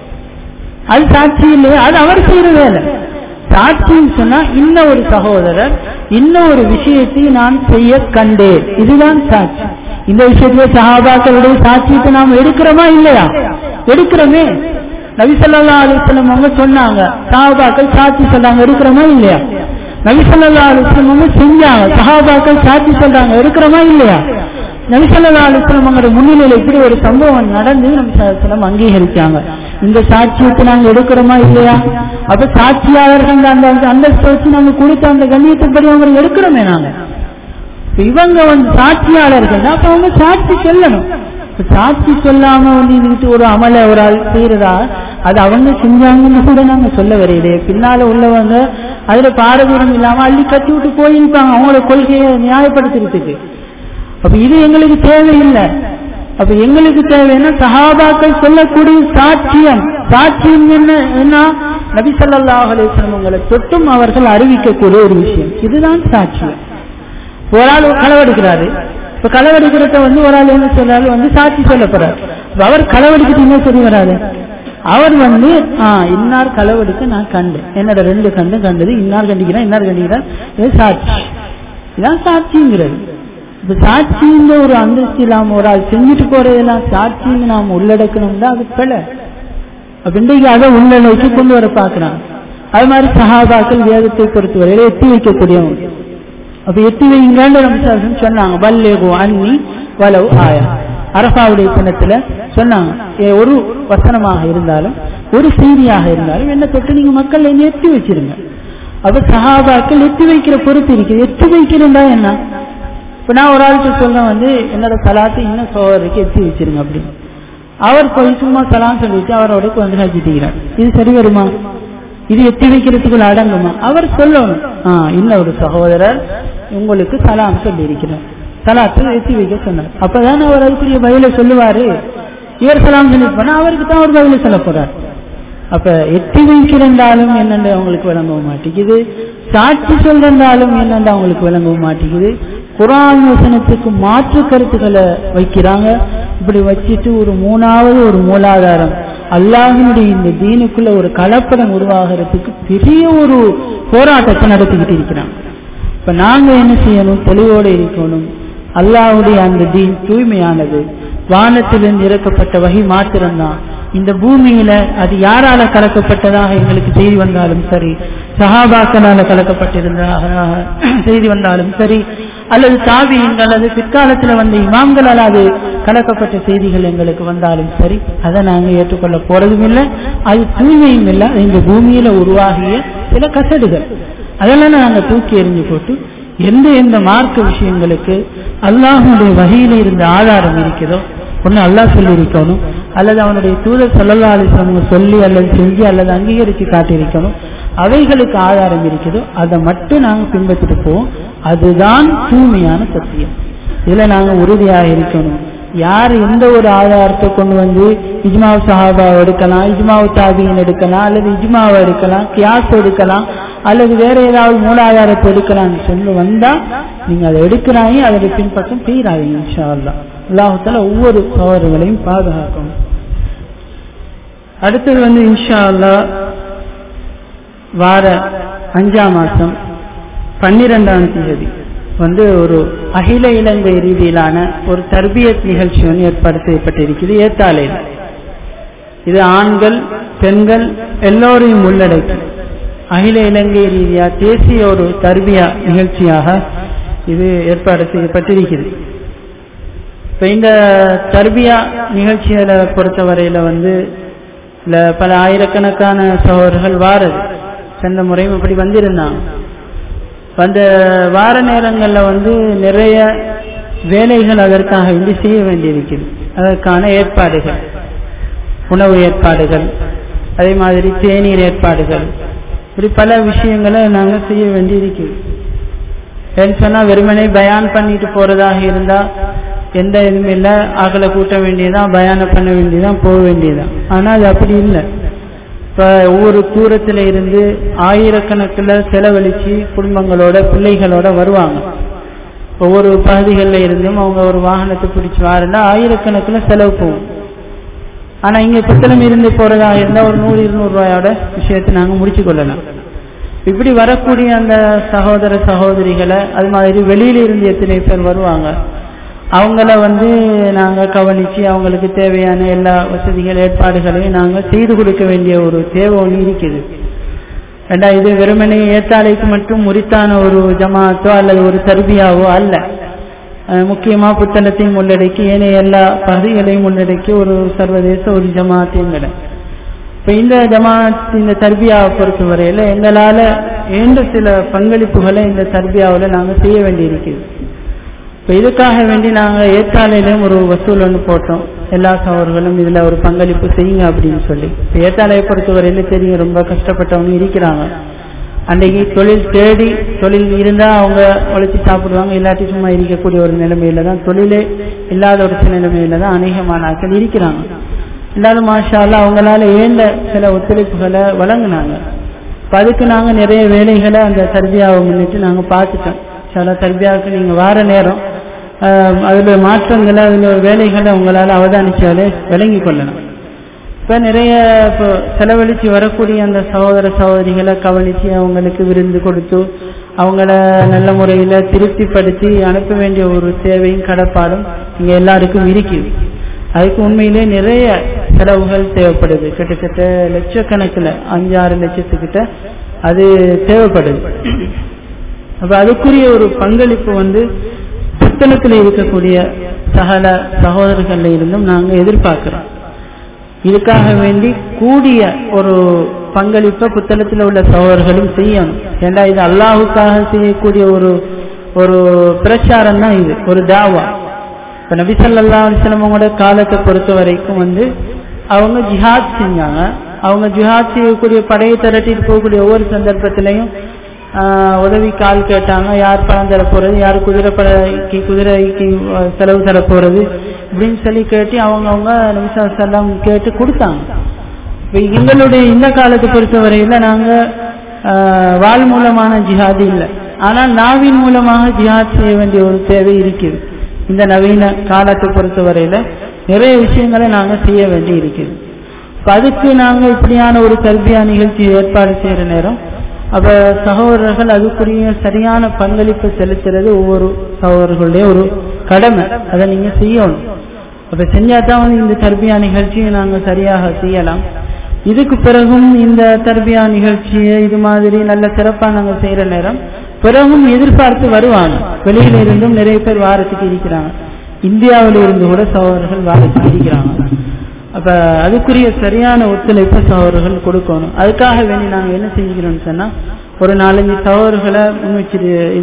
அது சாட்சி இல்லையா அது அவர் செய்யற வேலை சாட்சின்னு சொன்னா இன்ன ஒரு சகோதரர் இன்ன ஒரு விஷயத்தை நான் செய்ய கண்டேன் இதுதான் சாட்சி இந்த விஷயத்துல சஹாபாக்களுடைய சாட்சியத்தை நாம் எடுக்கிறோமா இல்லையா எடுக்கிறோமே நபிசல்லா அலிஸ்லம் அவங்க சொன்னாங்க சஹாபாக்கள் சாட்சி சொன்னாங்க எடுக்கிறோமா இல்லையா நபிசல்லா அலிஸ்லம் அவங்க செஞ்சாங்க சஹாபாக்கள் சாட்சி சொல்றாங்க இருக்கிறோமா இல்லையா நபிசல்லா அலிஸ்லம் அவங்களோட முன்னிலையில இப்படி ஒரு சம்பவம் நடந்து நபிசல்லம் அங்கீகரிச்சாங்க இந்த சாட்சியத்தை நாங்க எடுக்கிறோமா இல்லையா அப்ப சாட்சியாளர்கள் அந்த அந்த வச்சு நாங்க கொடுத்த அந்த கண்ணியத்தைப்படி அவங்க எடுக்கிறோமே நாங்க இவங்க வந்து சாட்சியாளர்கள் அப்ப அவங்க சாட்சி சொல்லணும் சாட்சி சொல்லாம வந்து இதுக்கு ஒரு அமல ஒரு ஆள் செய்யறதா அது அவங்க செஞ்சாங்கன்னு கூட நாங்க சொல்ல வரையுது பின்னால உள்ளவங்க அதுல பாரதூரம் இல்லாம அள்ளி கட்டி விட்டு போயிருப்பாங்க அவங்களோட கொள்கையை நியாயப்படுத்துறதுக்கு அப்ப இது எங்களுக்கு தேவையில்லை அப்ப எங்களுக்கு தேவைன்னா சஹாபாக்கள் சொல்லக்கூடிய சாட்சியம் சாட்சியம் என்ன என்ன நபி சொல்லாஹ் அலிஸ்லம் உங்களை தொட்டும் அவர்கள் அறிவிக்கக்கூடிய ஒரு விஷயம் இதுதான் சாட்சியம் ஒரு ஆள் களவெடுக்கிறாரு இப்ப களவெடுக்கிறத வந்து ஒரு ஆள் என்ன சொல்றாரு வந்து சாட்சி சொல்ல போறாரு அவர் களவெடுக்கிட்டு என்ன சொல்லி வராது அவர் வந்து ஆஹ் இன்னார் களவெடுக்க நான் கண்டேன் என்னோட ரெண்டு கண்டு கண்டது இன்னார் கண்டிக்கிறேன் இன்னார் கண்டிக்கிறேன் இது சாட்சி இதான் சாட்சிங்கிறது இப்ப சாட்சிங்கிற ஒரு அந்தஸ்து இல்லாம ஒரு ஆள் செஞ்சுட்டு போறதெல்லாம் சாட்சின்னு நாம உள்ளடக்கணும் தான் அது பிழை அப்ப இன்றைக்கு அதை உள்ளடக்கி கொண்டு வர பாக்குறாங்க அது மாதிரி சஹாபாக்கள் வேதத்தை பொறுத்தவரையில எத்தி வைக்கக்கூடியவங்க அப்ப எத்தி வைங்கன்னு நம்ம சொன்னாங்க வல்லேகோ அன்னி வலவு ஆயா அரசாவுடைய தினத்துல சொன்னாங்க ஒரு வசனமாக இருந்தாலும் ஒரு செய்தியாக இருந்தாலும் என்ன தொட்டு நீங்க மக்கள் என்ன எத்தி வச்சிருங்க அப்ப சஹாபாக்கள் எத்தி வைக்கிற பொறுப்பு இருக்குது எத்தி வைக்கிறதா என்ன இப்ப நான் ஒரு ஆளுக்கு சொல்றேன் வந்து என்னோட சலாத்து இன்னும் சோதருக்கு எத்தி வச்சிருங்க அப்படின்னு அவர் போய் சும்மா சலாம் சொல்லிட்டு அவரோட வந்து ஹஜிட்டுகிறார் இது சரி வருமா இது எத்தி வைக்கிறதுக்குள்ள அடங்குமா அவர் சொல்லணும் ஆஹ் இன்னும் ஒரு சகோதரர் உங்களுக்கு சலாம் சொல்லி இருக்கிறார் சலாத்து எத்தி வைக்க சொன்னார் அப்பதான் அவர் அதுக்குரிய பதில சொல்லுவாரு இவர் சலாம் சொல்லி போனா அவருக்கு தான் ஒரு பதில சொல்ல போறார் அப்ப எத்தி வைக்கிறந்தாலும் என்னென்று அவங்களுக்கு விளங்கவும் மாட்டேங்குது சாட்சி சொல்றாலும் என்னென்று அவங்களுக்கு விளங்கவும் மாட்டேங்குது குரான் வசனத்துக்கு மாற்று கருத்துக்களை வைக்கிறாங்க இப்படி வச்சுட்டு ஒரு மூணாவது ஒரு மூலாதாரம் அல்லாஹினுடைய இந்த தீனுக்குள்ள ஒரு கலப்படம் உருவாகிறதுக்கு பெரிய ஒரு போராட்டத்தை நடத்திக்கிட்டு இருக்கிறாங்க இப்ப நாங்க என்ன செய்யணும் தெளிவோடு இருக்கணும் அல்லாஹுடைய அந்த தீன் தூய்மையானது வானத்திலிருந்து இறக்கப்பட்ட வகை மாத்திரம்தான் இந்த பூமியில அது யாரால கலக்கப்பட்டதாக எங்களுக்கு செய்தி வந்தாலும் சரி சஹாபாக்களால கலக்கப்பட்டிருந்ததாக செய்தி வந்தாலும் சரி அல்லது தாபியங்கள் அல்லது பிற்காலத்தில் வந்த இமாம்களால் அது கலக்கப்பட்ட செய்திகள் எங்களுக்கு வந்தாலும் சரி அதை நாங்கள் ஏற்றுக்கொள்ள போறதும் இல்லை அது தூய்மையும் இல்லை இந்த பூமியில உருவாகிய சில கசடுகள் அதெல்லாம் நாங்கள் தூக்கி எறிஞ்சு போட்டு எந்த எந்த மார்க்க விஷயங்களுக்கு அல்லாஹனுடைய வகையில இருந்த ஆதாரம் இருக்கிறதோ ஒன்னு அல்லாஹ் சொல்லி இருக்கணும் அல்லது அவனுடைய தூதர் சொல்லல்லா அலிஸ்லவங்க சொல்லி அல்லது செஞ்சு அல்லது அங்கீகரித்து காட்டியிருக்கணும் அவைகளுக்கு ஆதாரம் இருக்குதோ அதை மட்டும் நாங்க பின்பற்றிட்டு போவோம் அதுதான் தூய்மையான சத்தியம் இதுல நாங்க உறுதியாக இருக்கணும் யார் எந்த ஒரு ஆதாரத்தை கொண்டு வந்து இஜ்மாவ் சஹாபாவை எடுக்கலாம் இஜ்மாவ் தாபியின் எடுக்கலாம் அல்லது இஜ்மாவை எடுக்கலாம் கியாஸ் எடுக்கலாம் அல்லது வேற ஏதாவது மூலாதாரத்தை எடுக்கலாம்னு சொல்லி வந்தா நீங்க அதை எடுக்கிறாங்க அதோட பின்பக்கம் தீராதீங்க இன்ஷா அல்லா அல்லாஹால ஒவ்வொரு சோதர்களையும் பாதுகாக்கணும் அடுத்தது வந்து இன்ஷா அல்லா வார அஞ்சாம் மாசம் பன்னிரெண்டாம் தேதி வந்து ஒரு அகில இலங்கை ரீதியிலான ஒரு தர்பியத் நிகழ்ச்சி ஒன்று ஏற்பாடு செய்யப்பட்டிருக்கிறது ஏத்தாலையில் இது ஆண்கள் பெண்கள் எல்லோரையும் உள்ளடக்கி அகில இலங்கை ரீதியா தேசிய ஒரு தர்பியா நிகழ்ச்சியாக இது ஏற்பாடு செய்யப்பட்டிருக்கிறது இப்ப இந்த தர்பியா நிகழ்ச்சிகளை பொறுத்தவரையில வந்து பல ஆயிரக்கணக்கான சகோதரர்கள் வாரது சென்ற முறையும் இப்படி வந்திருந்தாங்க அந்த வார நேரங்களில் வந்து நிறைய வேலைகள் அதற்காக வேண்டி செய்ய வேண்டியிருக்கிறது அதற்கான ஏற்பாடுகள் உணவு ஏற்பாடுகள் அதே மாதிரி தேநீர் ஏற்பாடுகள் இப்படி பல விஷயங்களை நாங்கள் செய்ய வேண்டி இருக்குது ஏன்னு சொன்னா வெறுமனே பயான் பண்ணிட்டு போறதாக இருந்தா எந்த இதுவும் இல்லை ஆக்களை கூட்ட வேண்டியதான் பயானம் பண்ண வேண்டியதான் போக வேண்டியதான் ஆனா அது அப்படி இல்லை இப்ப ஒவ்வொரு தூரத்துல இருந்து ஆயிரக்கணக்கில் செலவழிச்சு குடும்பங்களோட பிள்ளைகளோட வருவாங்க ஒவ்வொரு பகுதிகளில் இருந்தும் அவங்க ஒரு வாகனத்தை பிடிச்சி வாருன்னா ஆயிரக்கணக்கில் செலவு போகும் ஆனா இங்க புத்தளம் இருந்து போறதா இருந்தா ஒரு நூறு இருநூறு ரூபாயோட விஷயத்தை நாங்க முடிச்சு கொள்ளலாம் இப்படி வரக்கூடிய அந்த சகோதர சகோதரிகளை அது மாதிரி வெளியில இருந்து எத்தனை பேர் வருவாங்க அவங்கள வந்து நாங்க கவனிச்சு அவங்களுக்கு தேவையான எல்லா வசதிகள் ஏற்பாடுகளையும் நாங்க செய்து கொடுக்க வேண்டிய ஒரு தேவை ஒன்று இருக்குது ரெண்டா இது வெறுமனே ஏத்தாலைக்கு மட்டும் முறித்தான ஒரு ஜமாத்தோ அல்லது ஒரு தர்பியாவோ அல்ல முக்கியமா புத்தளத்தையும் உள்ளடக்கி ஏனைய எல்லா பகுதிகளையும் உள்ளடக்கி ஒரு சர்வதேச ஒரு ஜமாத்தையும் கிட இப்ப இந்த ஜமாத் இந்த தர்பியாவை பொறுத்தவரையில எங்களால ஏண்ட சில பங்களிப்புகளை இந்த தர்பியாவில் நாங்க செய்ய வேண்டி இருக்குது இப்ப இதுக்காக வேண்டி நாங்க ஏத்தாலையிலும் ஒரு வசூல் ஒன்று போட்டோம் எல்லா சவர்களும் இதுல ஒரு பங்களிப்பு செய்யுங்க அப்படின்னு சொல்லி இப்ப ஏத்தாலையை பொறுத்தவரையில தெரியும் ரொம்ப கஷ்டப்பட்டவங்க இருக்கிறாங்க அன்றைக்கு தொழில் தேடி தொழில் இருந்தா அவங்க உழைச்சி சாப்பிடுவாங்க இல்லாட்டி சும்மா இருக்கக்கூடிய ஒரு நிலைமையில தான் தொழிலே இல்லாத ஒரு நிலைமையில தான் அநேகமான ஆட்கள் இருக்கிறாங்க இருந்தாலும் மாஷால அவங்களால ஏண்ட சில ஒத்துழைப்புகளை வழங்கினாங்க அதுக்கு நாங்க நிறைய வேலைகளை அந்த தர்பியாவை முன்னிட்டு நாங்க பார்த்துட்டோம் சில தர்பியாவுக்கு நீங்க வார நேரம் அதுல மாற்றங்களை அதுல வேலைகளை உங்களால அவதானிச்சாலே விளங்கி கொள்ளலாம் இப்ப நிறைய இப்போ செலவழிச்சு வரக்கூடிய அந்த சகோதர சகோதரிகளை கவனிச்சு அவங்களுக்கு விருந்து கொடுத்து அவங்கள நல்ல முறையில திருப்திப்படுத்தி அனுப்ப வேண்டிய ஒரு தேவையும் கடப்பாடும் இங்க எல்லாருக்கும் இருக்குது அதுக்கு உண்மையிலே நிறைய செலவுகள் தேவைப்படுது கிட்டத்தட்ட லட்சக்கணக்கில் அஞ்சு ஆறு லட்சத்துக்கிட்ட அது தேவைப்படுது அப்ப அதுக்குரிய ஒரு பங்களிப்பு வந்து புத்தளத்தில் இருக்கக்கூடிய சகல சகோதரர்கள்ல இருந்தும் நாங்க எதிர்பார்க்கிறோம் இதுக்காக வேண்டி கூடிய ஒரு பங்களிப்பை புத்தளத்தில் உள்ள சகோதரர்களும் செய்யணும் ஏண்டா இது அல்லாஹுக்காக செய்யக்கூடிய ஒரு ஒரு பிரச்சாரம் தான் இது ஒரு தாவா இப்ப நபிசல்லா அலிஸ்லமோட காலத்தை பொறுத்த வரைக்கும் வந்து அவங்க ஜிஹாத் செஞ்சாங்க அவங்க ஜிஹாத் செய்யக்கூடிய படையை திரட்டிட்டு போகக்கூடிய ஒவ்வொரு சந்தர்ப்பத்திலையும் உதவி கால் கேட்டாங்க யார் பணம் தர போறது யார் குதிரை படைக்கு குதிரைக்கு செலவு தர போறது அப்படின்னு சொல்லி கேட்டு அவங்க அவங்க நபிசாசல்லாம் கேட்டு கொடுத்தாங்க இப்ப எங்களுடைய இந்த காலத்தை பொறுத்தவரையில நாங்க வாழ் மூலமான ஜிஹாது இல்லை ஆனால் நாவின் மூலமாக ஜிஹாத் செய்ய வேண்டிய ஒரு தேவை இருக்குது இந்த நவீன காலத்தை பொறுத்தவரையில நிறைய விஷயங்களை நாங்க செய்ய வேண்டி இருக்குது அதுக்கு நாங்க இப்படியான ஒரு கல்வியா நிகழ்ச்சி ஏற்பாடு செய்யற நேரம் அப்ப சகோதரர்கள் அதுக்குரிய சரியான பங்களிப்பு செலுத்துறது ஒவ்வொரு சகோதரர்களுடைய ஒரு கடமை அதை நீங்க செய்யணும் அப்ப செஞ்சாதான் வந்து இந்த தர்பியா நிகழ்ச்சியை நாங்க சரியாக செய்யலாம் இதுக்கு பிறகும் இந்த தர்பியா நிகழ்ச்சியை இது மாதிரி நல்ல சிறப்பா நாங்க செய்யற நேரம் பிறகும் எதிர்பார்த்து வருவாங்க வெளியில இருந்தும் நிறைய பேர் வாரத்துக்கு இருக்கிறாங்க இந்தியாவில இருந்து கூட சகோதரர்கள் வாரத்துக்கு இருக்கிறாங்க அப்ப அதுக்குரிய சரியான ஒத்துழைப்பை சகோதரர்கள் கொடுக்கணும் அதுக்காக வேண்டி நாங்க என்ன செஞ்சுக்கிறோம்னு சொன்னா ஒரு நாலஞ்சு சகோதரர்களை முன் வச்சு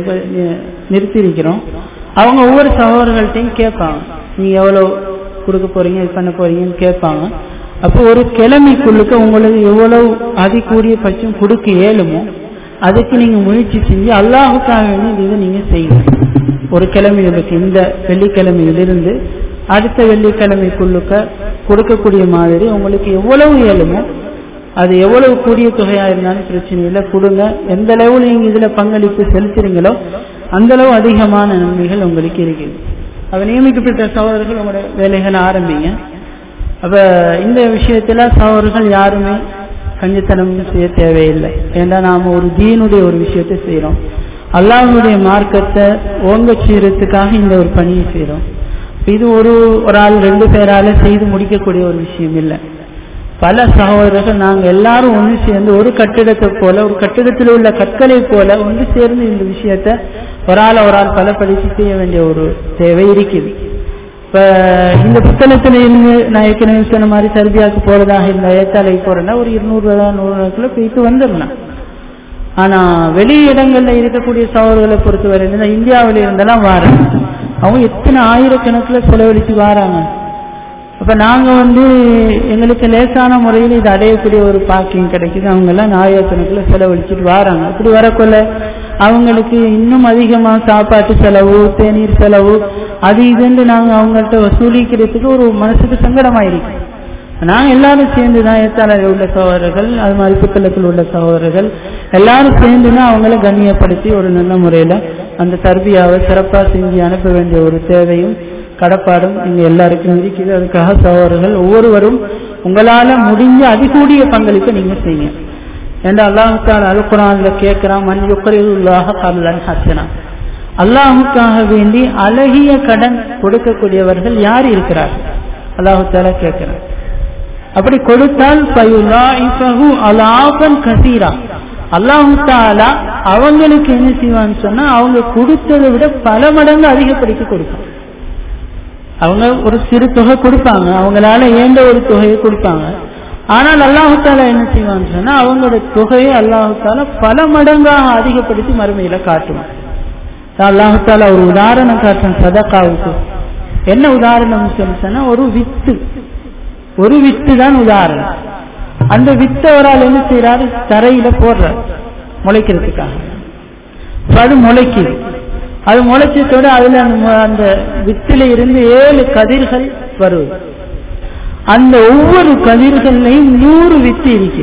நிறுத்தி இருக்கிறோம் அவங்க ஒவ்வொரு சகோதரர்கள்ட்டையும் கேட்பாங்க நீங்க எவ்வளவு கொடுக்க போறீங்க இது பண்ண போறீங்கன்னு கேட்பாங்க அப்போ ஒரு கிழமைக்குள்ளுக்கு உங்களுக்கு எவ்வளவு அதிகூடிய பட்சம் கொடுக்க இயலுமோ அதுக்கு நீங்க முயற்சி செஞ்சு அல்லாஹுக்காக வேண்டி இதை நீங்க செய்யுங்க ஒரு கிழமைகளுக்கு இந்த வெள்ளிக்கிழமையிலிருந்து அடுத்த வெள்ளிக்கிழமைக்குள்ளுக்க கொடுக்கக்கூடிய மாதிரி உங்களுக்கு எவ்வளவு இயலுமோ அது எவ்வளவு கூடிய தொகையா இருந்தாலும் பிரச்சனை இல்லை கொடுங்க எந்த அளவு நீங்க இதுல பங்களிப்பு செலுத்துறீங்களோ அந்த அளவு அதிகமான நன்மைகள் உங்களுக்கு இருக்குது அப்ப நியமிக்கப்பட்ட சகோதரர்கள் உங்களோட வேலைகளை ஆரம்பிங்க அப்ப இந்த விஷயத்துல சகோதரர்கள் யாருமே கஞ்சித்தனம் செய்ய தேவையில்லை ஏன்னா நாம ஒரு தீனுடைய ஒரு விஷயத்தை செய்யறோம் அல்லாஹுடைய மார்க்கத்தை ஓங்க செய்யறதுக்காக இந்த ஒரு பணியை செய்யறோம் இது ஒரு ஒரு ஆள் ரெண்டு பேரால செய்து முடிக்கக்கூடிய ஒரு விஷயம் இல்லை பல சகோதரர்கள் நாங்க எல்லாரும் ஒன்று சேர்ந்து ஒரு கட்டிடத்தை போல ஒரு கட்டிடத்தில் உள்ள கற்களை போல ஒன்று சேர்ந்து இந்த விஷயத்த ஒரு ஆள் ஒரு ஆள் பலப்படுத்தி செய்ய வேண்டிய ஒரு தேவை இருக்குது இப்ப இந்த புத்தகத்துல இருந்து நான் ஏற்கனவே சொன்ன மாதிரி சர்பியாவுக்கு போறதாக இருந்த ஏத்தாலை போறேன்னா ஒரு இருநூறு ரூபா நூறு ரூபாய்க்குள்ள போயிட்டு வந்துடலாம் ஆனா வெளி இடங்கள்ல இருக்கக்கூடிய சகோதரர்களை பொறுத்தவரை இந்தியாவில இருந்தெல்லாம் வாராங்க அவங்க எத்தனை ஆயிரக்கணக்கில் செலவழித்து வாராங்க அப்ப நாங்க வந்து எங்களுக்கு லேசான முறையில் இது அடையக்கூடிய ஒரு பாக்கியம் கிடைக்குது அவங்க எல்லாம் ஆயிரக்கணக்கில் செலவழிச்சிட்டு வராங்க அப்படி வரக்குள்ள அவங்களுக்கு இன்னும் அதிகமா சாப்பாட்டு செலவு தேநீர் செலவு அது இதுன்னு நாங்க அவங்கள்ட்ட வசூலிக்கிறதுக்கு ஒரு மனசுக்கு சங்கடமாயிருக்கு நாங்க எல்லாரும் சேர்ந்து தான் ஏத்தாளர் உள்ள சகோதரர்கள் அது மாதிரி புத்தளத்தில் உள்ள சகோதரர்கள் எல்லாரும் சேர்ந்துன்னா அவங்கள கண்ணியப்படுத்தி ஒரு நல்ல முறையில அந்த தர்பியாவை சிறப்பா செஞ்சு அனுப்ப வேண்டிய ஒரு தேவையும் கடப்பாடும் இங்க எல்லாருக்கும் இருக்குது அதுக்காக சகோதரர்கள் ஒவ்வொருவரும் உங்களால முடிஞ்ச அதிகூடிய பங்களிப்பை நீங்க செய்யுங்க ஏன்னா அல்லாஹுக்கான அலுக்குறான்ல கேட்கிறான் மண் யுக்கரில்லாக கல்லன் ஹசனா அல்லாஹுக்காக வேண்டி அழகிய கடன் கொடுக்கக்கூடியவர்கள் யார் இருக்கிறார் அல்லாஹு தாலா கேட்கிறான் அப்படி கொடுத்தால் அலாபன் கசீரா அல்லாஹு தாலா அவங்களுக்கு என்ன செய்வான்னு சொன்னா அவங்க கொடுத்ததை விட பல மடங்கு அதிகப்படுத்தி கொடுப்பாங்க அவங்க ஒரு சிறு தொகை கொடுப்பாங்க அவங்களால ஏண்ட ஒரு தொகையை கொடுப்பாங்க ஆனால் அல்லாஹால என்ன செய்வான்னு சொன்னா அவங்களோட தொகையை அல்லாஹால பல மடங்காக அதிகப்படுத்தி மறுமையில காட்டுவான் அல்லாஹால ஒரு உதாரணம் காட்டுறேன் சதக்காவுக்கு என்ன உதாரணம் சொல்லி சொன்னா ஒரு வித்து ஒரு வித்து தான் உதாரணம் அந்த வித்த ஒரு ஆள் என்ன செய்யறாரு தரையில போடுறார் முளைக்கிறதுக்காக அது முளைக்குது அது முளைச்சதோட அதுல அந்த வித்தில இருந்து ஏழு கதிர்கள் வருவது அந்த ஒவ்வொரு கதிர்களையும் நூறு வித்து இருக்கு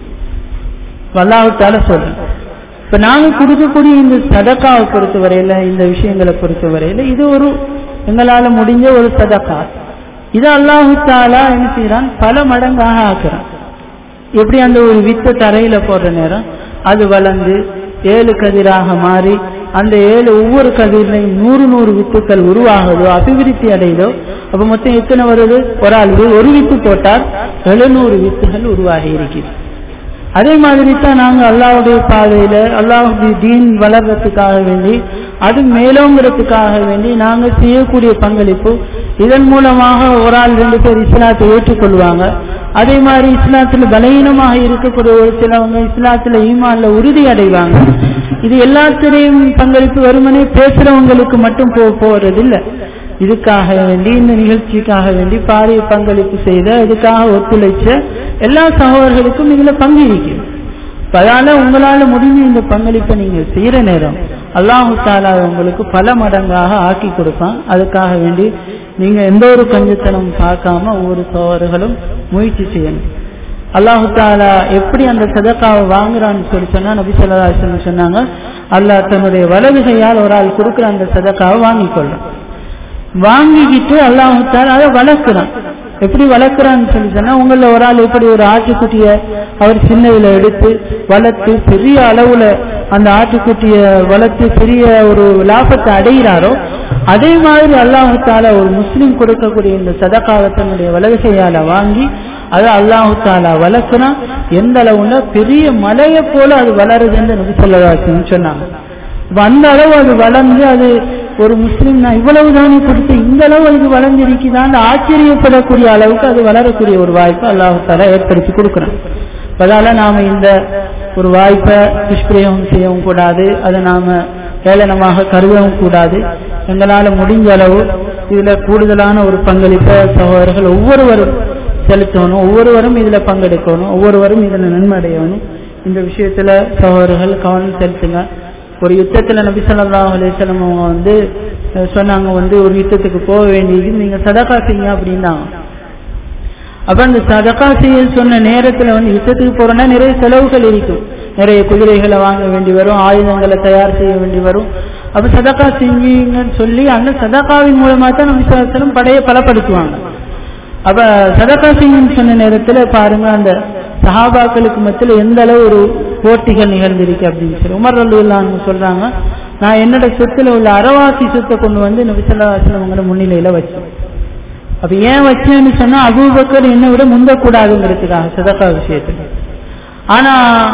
வல்லாவத்தால சொல்றேன் இப்ப நாங்க கொடுக்கக்கூடிய இந்த சதக்காவை பொறுத்த வரையில இந்த விஷயங்களை பொறுத்த வரையில இது ஒரு எங்களால முடிஞ்ச ஒரு சதக்கா இது அல்லாஹு தாலா என்ன செய்யறான் பல மடங்காக ஆக்குறான் எப்படி அந்த ஒரு வித்த தரையில போடுற நேரம் அது வளர்ந்து ஏழு கதிராக மாறி அந்த ஏழு ஒவ்வொரு கதிரிலையும் நூறு நூறு வித்துக்கள் உருவாகுதோ அபிவிருத்தி அடையுதோ அப்ப மொத்தம் எத்தனை வருது ஒரு ஆள் ஒரு வித்து போட்டால் எழுநூறு வித்துகள் உருவாகி இருக்குது அதே மாதிரி தான் நாங்க அல்லாவுடைய பாதையில அல்லாஹுடைய தீன் வளர்றதுக்காக வேண்டி அது மேலோங்கிறதுக்காக வேண்டி நாங்க செய்யக்கூடிய பங்களிப்பு இதன் மூலமாக ஒரு ஆள் ரெண்டு பேர் இஸ்லாத்தை ஏற்றுக்கொள்வாங்க அதே மாதிரி இஸ்லாத்துல பலகீனமாக இருக்கக்கூடிய ஒரு சிலவங்க இஸ்லாத்துல ஈமான்ல உறுதி அடைவாங்க இது எல்லாத்திலையும் பங்களிப்பு வருமனே பேசுறவங்களுக்கு மட்டும் போக போறது இல்லை இதுக்காக வேண்டி இந்த நிகழ்ச்சிக்காக வேண்டி பாரிய பங்களிப்பு செய்த இதுக்காக ஒத்துழைச்ச எல்லா சகோதரர்களுக்கும் இதுல பங்கு இருக்கு அதனால உங்களால முடிஞ்ச இந்த பங்களிப்பை நீங்க செய்யற நேரம் அல்லாஹு தாலா உங்களுக்கு பல மடங்காக ஆக்கி கொடுப்பான் அதுக்காக வேண்டி நீங்க எந்த ஒரு கஞ்சத்தனம் பார்க்காம ஒவ்வொரு சகோதரர்களும் முயற்சி செய்யணும் அல்லாஹு தாலா எப்படி அந்த சதக்காவை வாங்குறான்னு சொல்லி சொன்னா நபி சொல்லா சொன்னாங்க அல்லாஹ் தன்னுடைய வலதுகையால் ஒரு ஆள் கொடுக்குற அந்த சதக்காவை வாங்கி கொள்றான் வாங்கிக்கிட்டு அல்லாஹால அதை வளர்க்கிறான் எப்படி வளர்க்குறான்னு சொல்லி சொன்னா உங்கள ஒரு ஆள் எப்படி ஒரு ஆட்டுக்குட்டிய அவர் சின்னதுல எடுத்து வளர்த்து பெரிய அளவுல அந்த ஆட்டுக்குட்டிய வளர்த்து பெரிய ஒரு லாபத்தை அடைகிறாரோ அதே மாதிரி அல்லாஹால ஒரு முஸ்லீம் கொடுக்கக்கூடிய இந்த சதக்காவை தன்னுடைய வலதுகையால வாங்கி அதை அல்லாஹு தாலா வளர்க்கிறான் எந்த அளவுல பெரிய மலையை போல அது வளருதுன்னு நபி சொல்லதாச்சுன்னு சொன்னாங்க அந்த அளவு அது வளர்ந்து அது ஒரு முஸ்லீம் நான் இவ்வளவு தானே கொடுத்து இந்த அளவு இது வளர்ந்திருக்குதான் ஆச்சரியப்படக்கூடிய அளவுக்கு அது வளரக்கூடிய ஒரு வாய்ப்பை அல்லாஹு தாலா ஏற்படுத்தி கொடுக்குறேன் அதால நாம இந்த ஒரு வாய்ப்பை துஷ்பிரயோகம் செய்யவும் கூடாது அதை நாம ஏளனமாக கருதவும் கூடாது எங்களால முடிஞ்ச அளவு இதுல கூடுதலான ஒரு பங்களிப்பை சகோதரர்கள் ஒவ்வொருவரும் செலுத்தணும் ஒவ்வொருவரும் இதுல பங்கெடுக்கணும் ஒவ்வொருவரும் இதுல நன்மை அடையணும் இந்த விஷயத்துல சகோதரர்கள் கவனம் செலுத்துங்க ஒரு யுத்தத்துல நபி ஸல்லல்லாஹு அலைஹி வஸல்லம் அவங்க வந்து அஹ், சொன்னாங்க வந்து ஒரு யுத்தத்துக்கு போக வேண்டியது நீங்க சதகா செய்யுங்க அப்படின்னாங்க அப்ப அந்த சதகா செய்ய சொன்ன நேரத்துல வந்து யுத்தத்துக்கு போறோம்னா நிறைய செலவுகள் இருக்கும் நிறைய குதிரைகளை வாங்க வேண்டி வரும் ஆயுதங்களை தயார் செய்ய வேண்டி வரும் அப்ப சதகா செஞ்சீங்கன்னு சொல்லி அந்த சதகாவின் மூலமா தான் நம்ம விசுவாசம் படையை பலப்படுத்துவாங்க அப்ப சதகா செய்யுன்னு சொன்ன நேரத்துல பாருங்க அந்த சஹாபாக்களுக்கு மத்தியில் எந்த அளவு ஒரு போட்டிகள் நிகழ்ந்திருக்கு அப்படின்னு சொல்லி உமர் ரல்லுல்லான்னு சொல்றாங்க நான் என்னோட சொத்துல உள்ள அறவாசி சொத்தை கொண்டு வந்து நபிசல்லாஸ்லம் உங்களோட முன்னிலையில வச்சேன் அப்ப ஏன் வச்சேன்னு சொன்னா அபூபக்கர் என்னை விட முந்தக்கூடாதுங்கிறதுக்காக சதக்கா விஷயத்துல ஆனா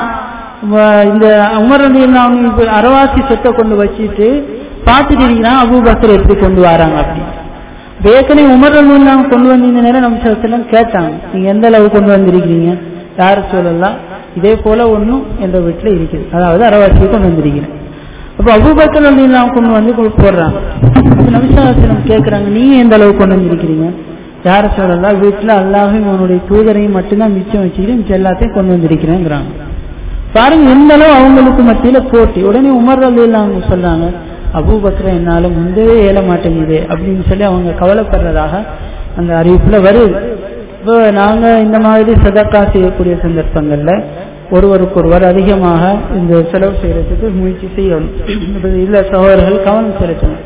வ- இந்த உமர் ரலியல்லாஹு இப்ப அறவாசி சொத்தை கொண்டு வச்சுட்டு பார்த்துட்டு இருக்கிறான் அபூபக்கர் எப்படி கொண்டு வராங்க அப்படி இப்ப ஏற்கனவே உமர் ரலியல்லாஹு கொண்டு வந்தீங்க நேரம் நம்ம சதத்தெல்லாம் கேட்டாங்க நீங்க எந்த அளவு கொண்டு வந்திருக்கிறீங்க யார் சொல்லலாம் இதே போல ஒண்ணும் என்ற வீட்டுல இருக்குது அதாவது அறவாசியை கொண்டு வந்திருக்கிறேன் அப்ப அபூபக்கர் ரலியல்லாஹு கொண்டு வந்து கொ- போடுறாங்க அப்ப நபிசாசனம் கேட்கறாங்க நீங்க எந்த அளவு கொண்டு வந்திருக்கிறீங்க யார சொல்லலாம் வீட்டுல அல்லாஹையும் அவனுடைய தூதரையும் மட்டும்தான் மிச்சம் வச்சுக்கிட்டு மிச்சம் எல்லாத்தையும் கொண்டு வந்திருக்கிறேங்கிறாங்க பாருங்க எந்த அளவு அவங்களுக்கு மத்தியில போட்டி உடனே உமர் ரலியல்லாஹு அவங்க சொல்றாங்க அபூபக்கர் என்னால முந்தவே இயல மாட்டேங்குது அப்படின்னு சொல்லி அவங்க கவலைப்படுறதாக அந்த அறிவிப்புல வருது இப்போ நாங்க இந்த மாதிரி சதக்கா செய்யக்கூடிய சந்தர்ப்பங்கள்ல ஒருவருக்கொருவர் அதிகமாக இந்த செலவு செய்யறதுக்கு முயற்சி செய்யணும் இப்ப இல்ல சகோதரர்கள் கவனம் செலுத்தணும்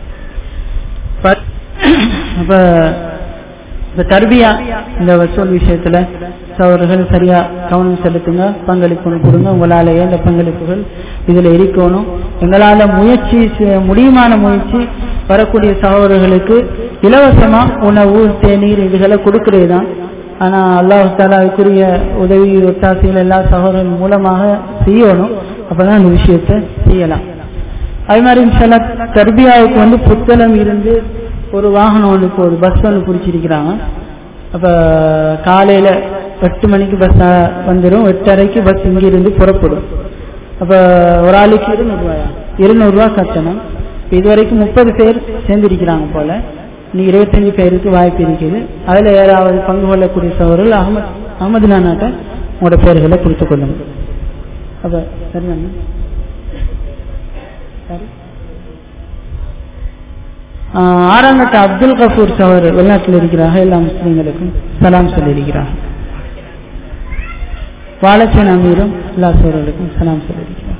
ப- அப்ப இப்ப தர்பியா இந்த வசூல் விஷயத்துல சகோதரர்கள் சரியா கவனம் செலுத்துங்க பங்களிப்பு கொடுங்க உங்களாலேயே இந்த பங்களிப்புகள் இதுல இருக்கணும் எங்களால முயற்சி செ- முடியுமான முயற்சி வரக்கூடிய சகோதரர்களுக்கு இலவசமா உணவு தேநீர் இதுகளை கொடுக்கறது தான் ஆனா அல்லாஹ் தாலா அதுக்குரிய உதவி ஒத்தாசைகள் எல்லா சகோதரர்கள் மூலமாக செய்யணும் அப்பதான் அந்த விஷயத்தை செய்யலாம் அது மாதிரி இன்ஷால்லா தர்பியாவுக்கு வந்து புத்தளம் இருந்து ஒரு வாகனம் ஒன்று போகுது பஸ் ஒன்று பிடிச்சிருக்கிறாங்க அப்ப காலையில எட்டு மணிக்கு பஸ் வந்துடும் எட்டரைக்கு பஸ் இங்கிருந்து புறப்படும் அப்ப ஒரு ஆளுக்கு இருநூறுவாயா இருநூறுவா கட்டணம் இப்ப இது வரைக்கும் முப்பது பேர் சேர்ந்திருக்கிறாங்க போல நீ இருபத்தஞ்சு பேருக்கு வாய்ப்பு இருக்குது அதுல யாராவது பங்கு கொள்ளக்கூடிய சவர்கள் அகமது அகமது நானாட்ட உங்களோட பேர்களை கொடுத்துக் கொள்ளுங்க அப்ப சரிதானே சரி ஆஹ் ஆறாங்கட்ட அப்துல் கபூர் சவர் வெளிநாட்டில் இருக்கிறார்கள் எல்லா முஸ்லீம்களுக்கும் சலாம் சொல்லியிருக்கிறார்கள் வாழச்சன் அமீரும் எல்லா சோழர்களுக்கும் சலாம் சொல்லியிருக்கிறார்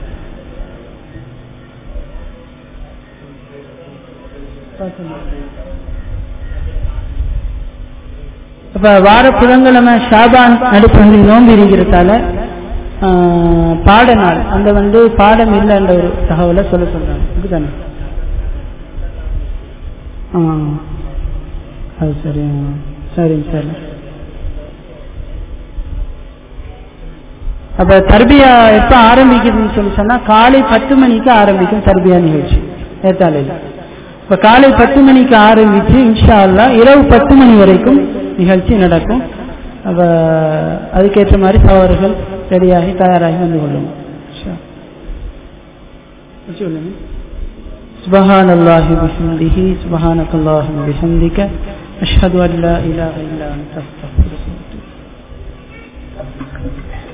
இப்ப வார புதன்கிழமை ஷாபான் நடுப்பகுதியில் நோம்பி இருக்கிறதால ஆஹ் பாட நாள் அந்த வந்து பாடம் இல்லைன்ற ஒரு தகவலை சொல்ல சொல்றாங்க இதுதானே ஆ அது சரி ஆ. சரிங்க சரி அப்ப தர்பியா எப்ப ஆரம்பிக்குதுன்னு சொல்லி சொன்னா காலை பத்து மணிக்கு ஆரம்பிக்கும் தர்பியா நிகழ்ச்சி ஏத்தாலையில் இப்ப காலை பத்து மணிக்கு ஆரம்பிச்சு இன்ஷா அல்லா இரவு பத்து மணி வரைக்கும் நிகழ்ச்சி நடக்கும் அப்ப அதுக்கேற்ற மாதிரி சவார்கள் ரெடியாகி தயாராகி வந்து கொள்ளும் இன்ஷா. சொல்லுங்க سبحان الله بحمده سبحانك اللهم بحمدك أشهد أن لا إله إلا أنت أستغفرك وأتوب إليك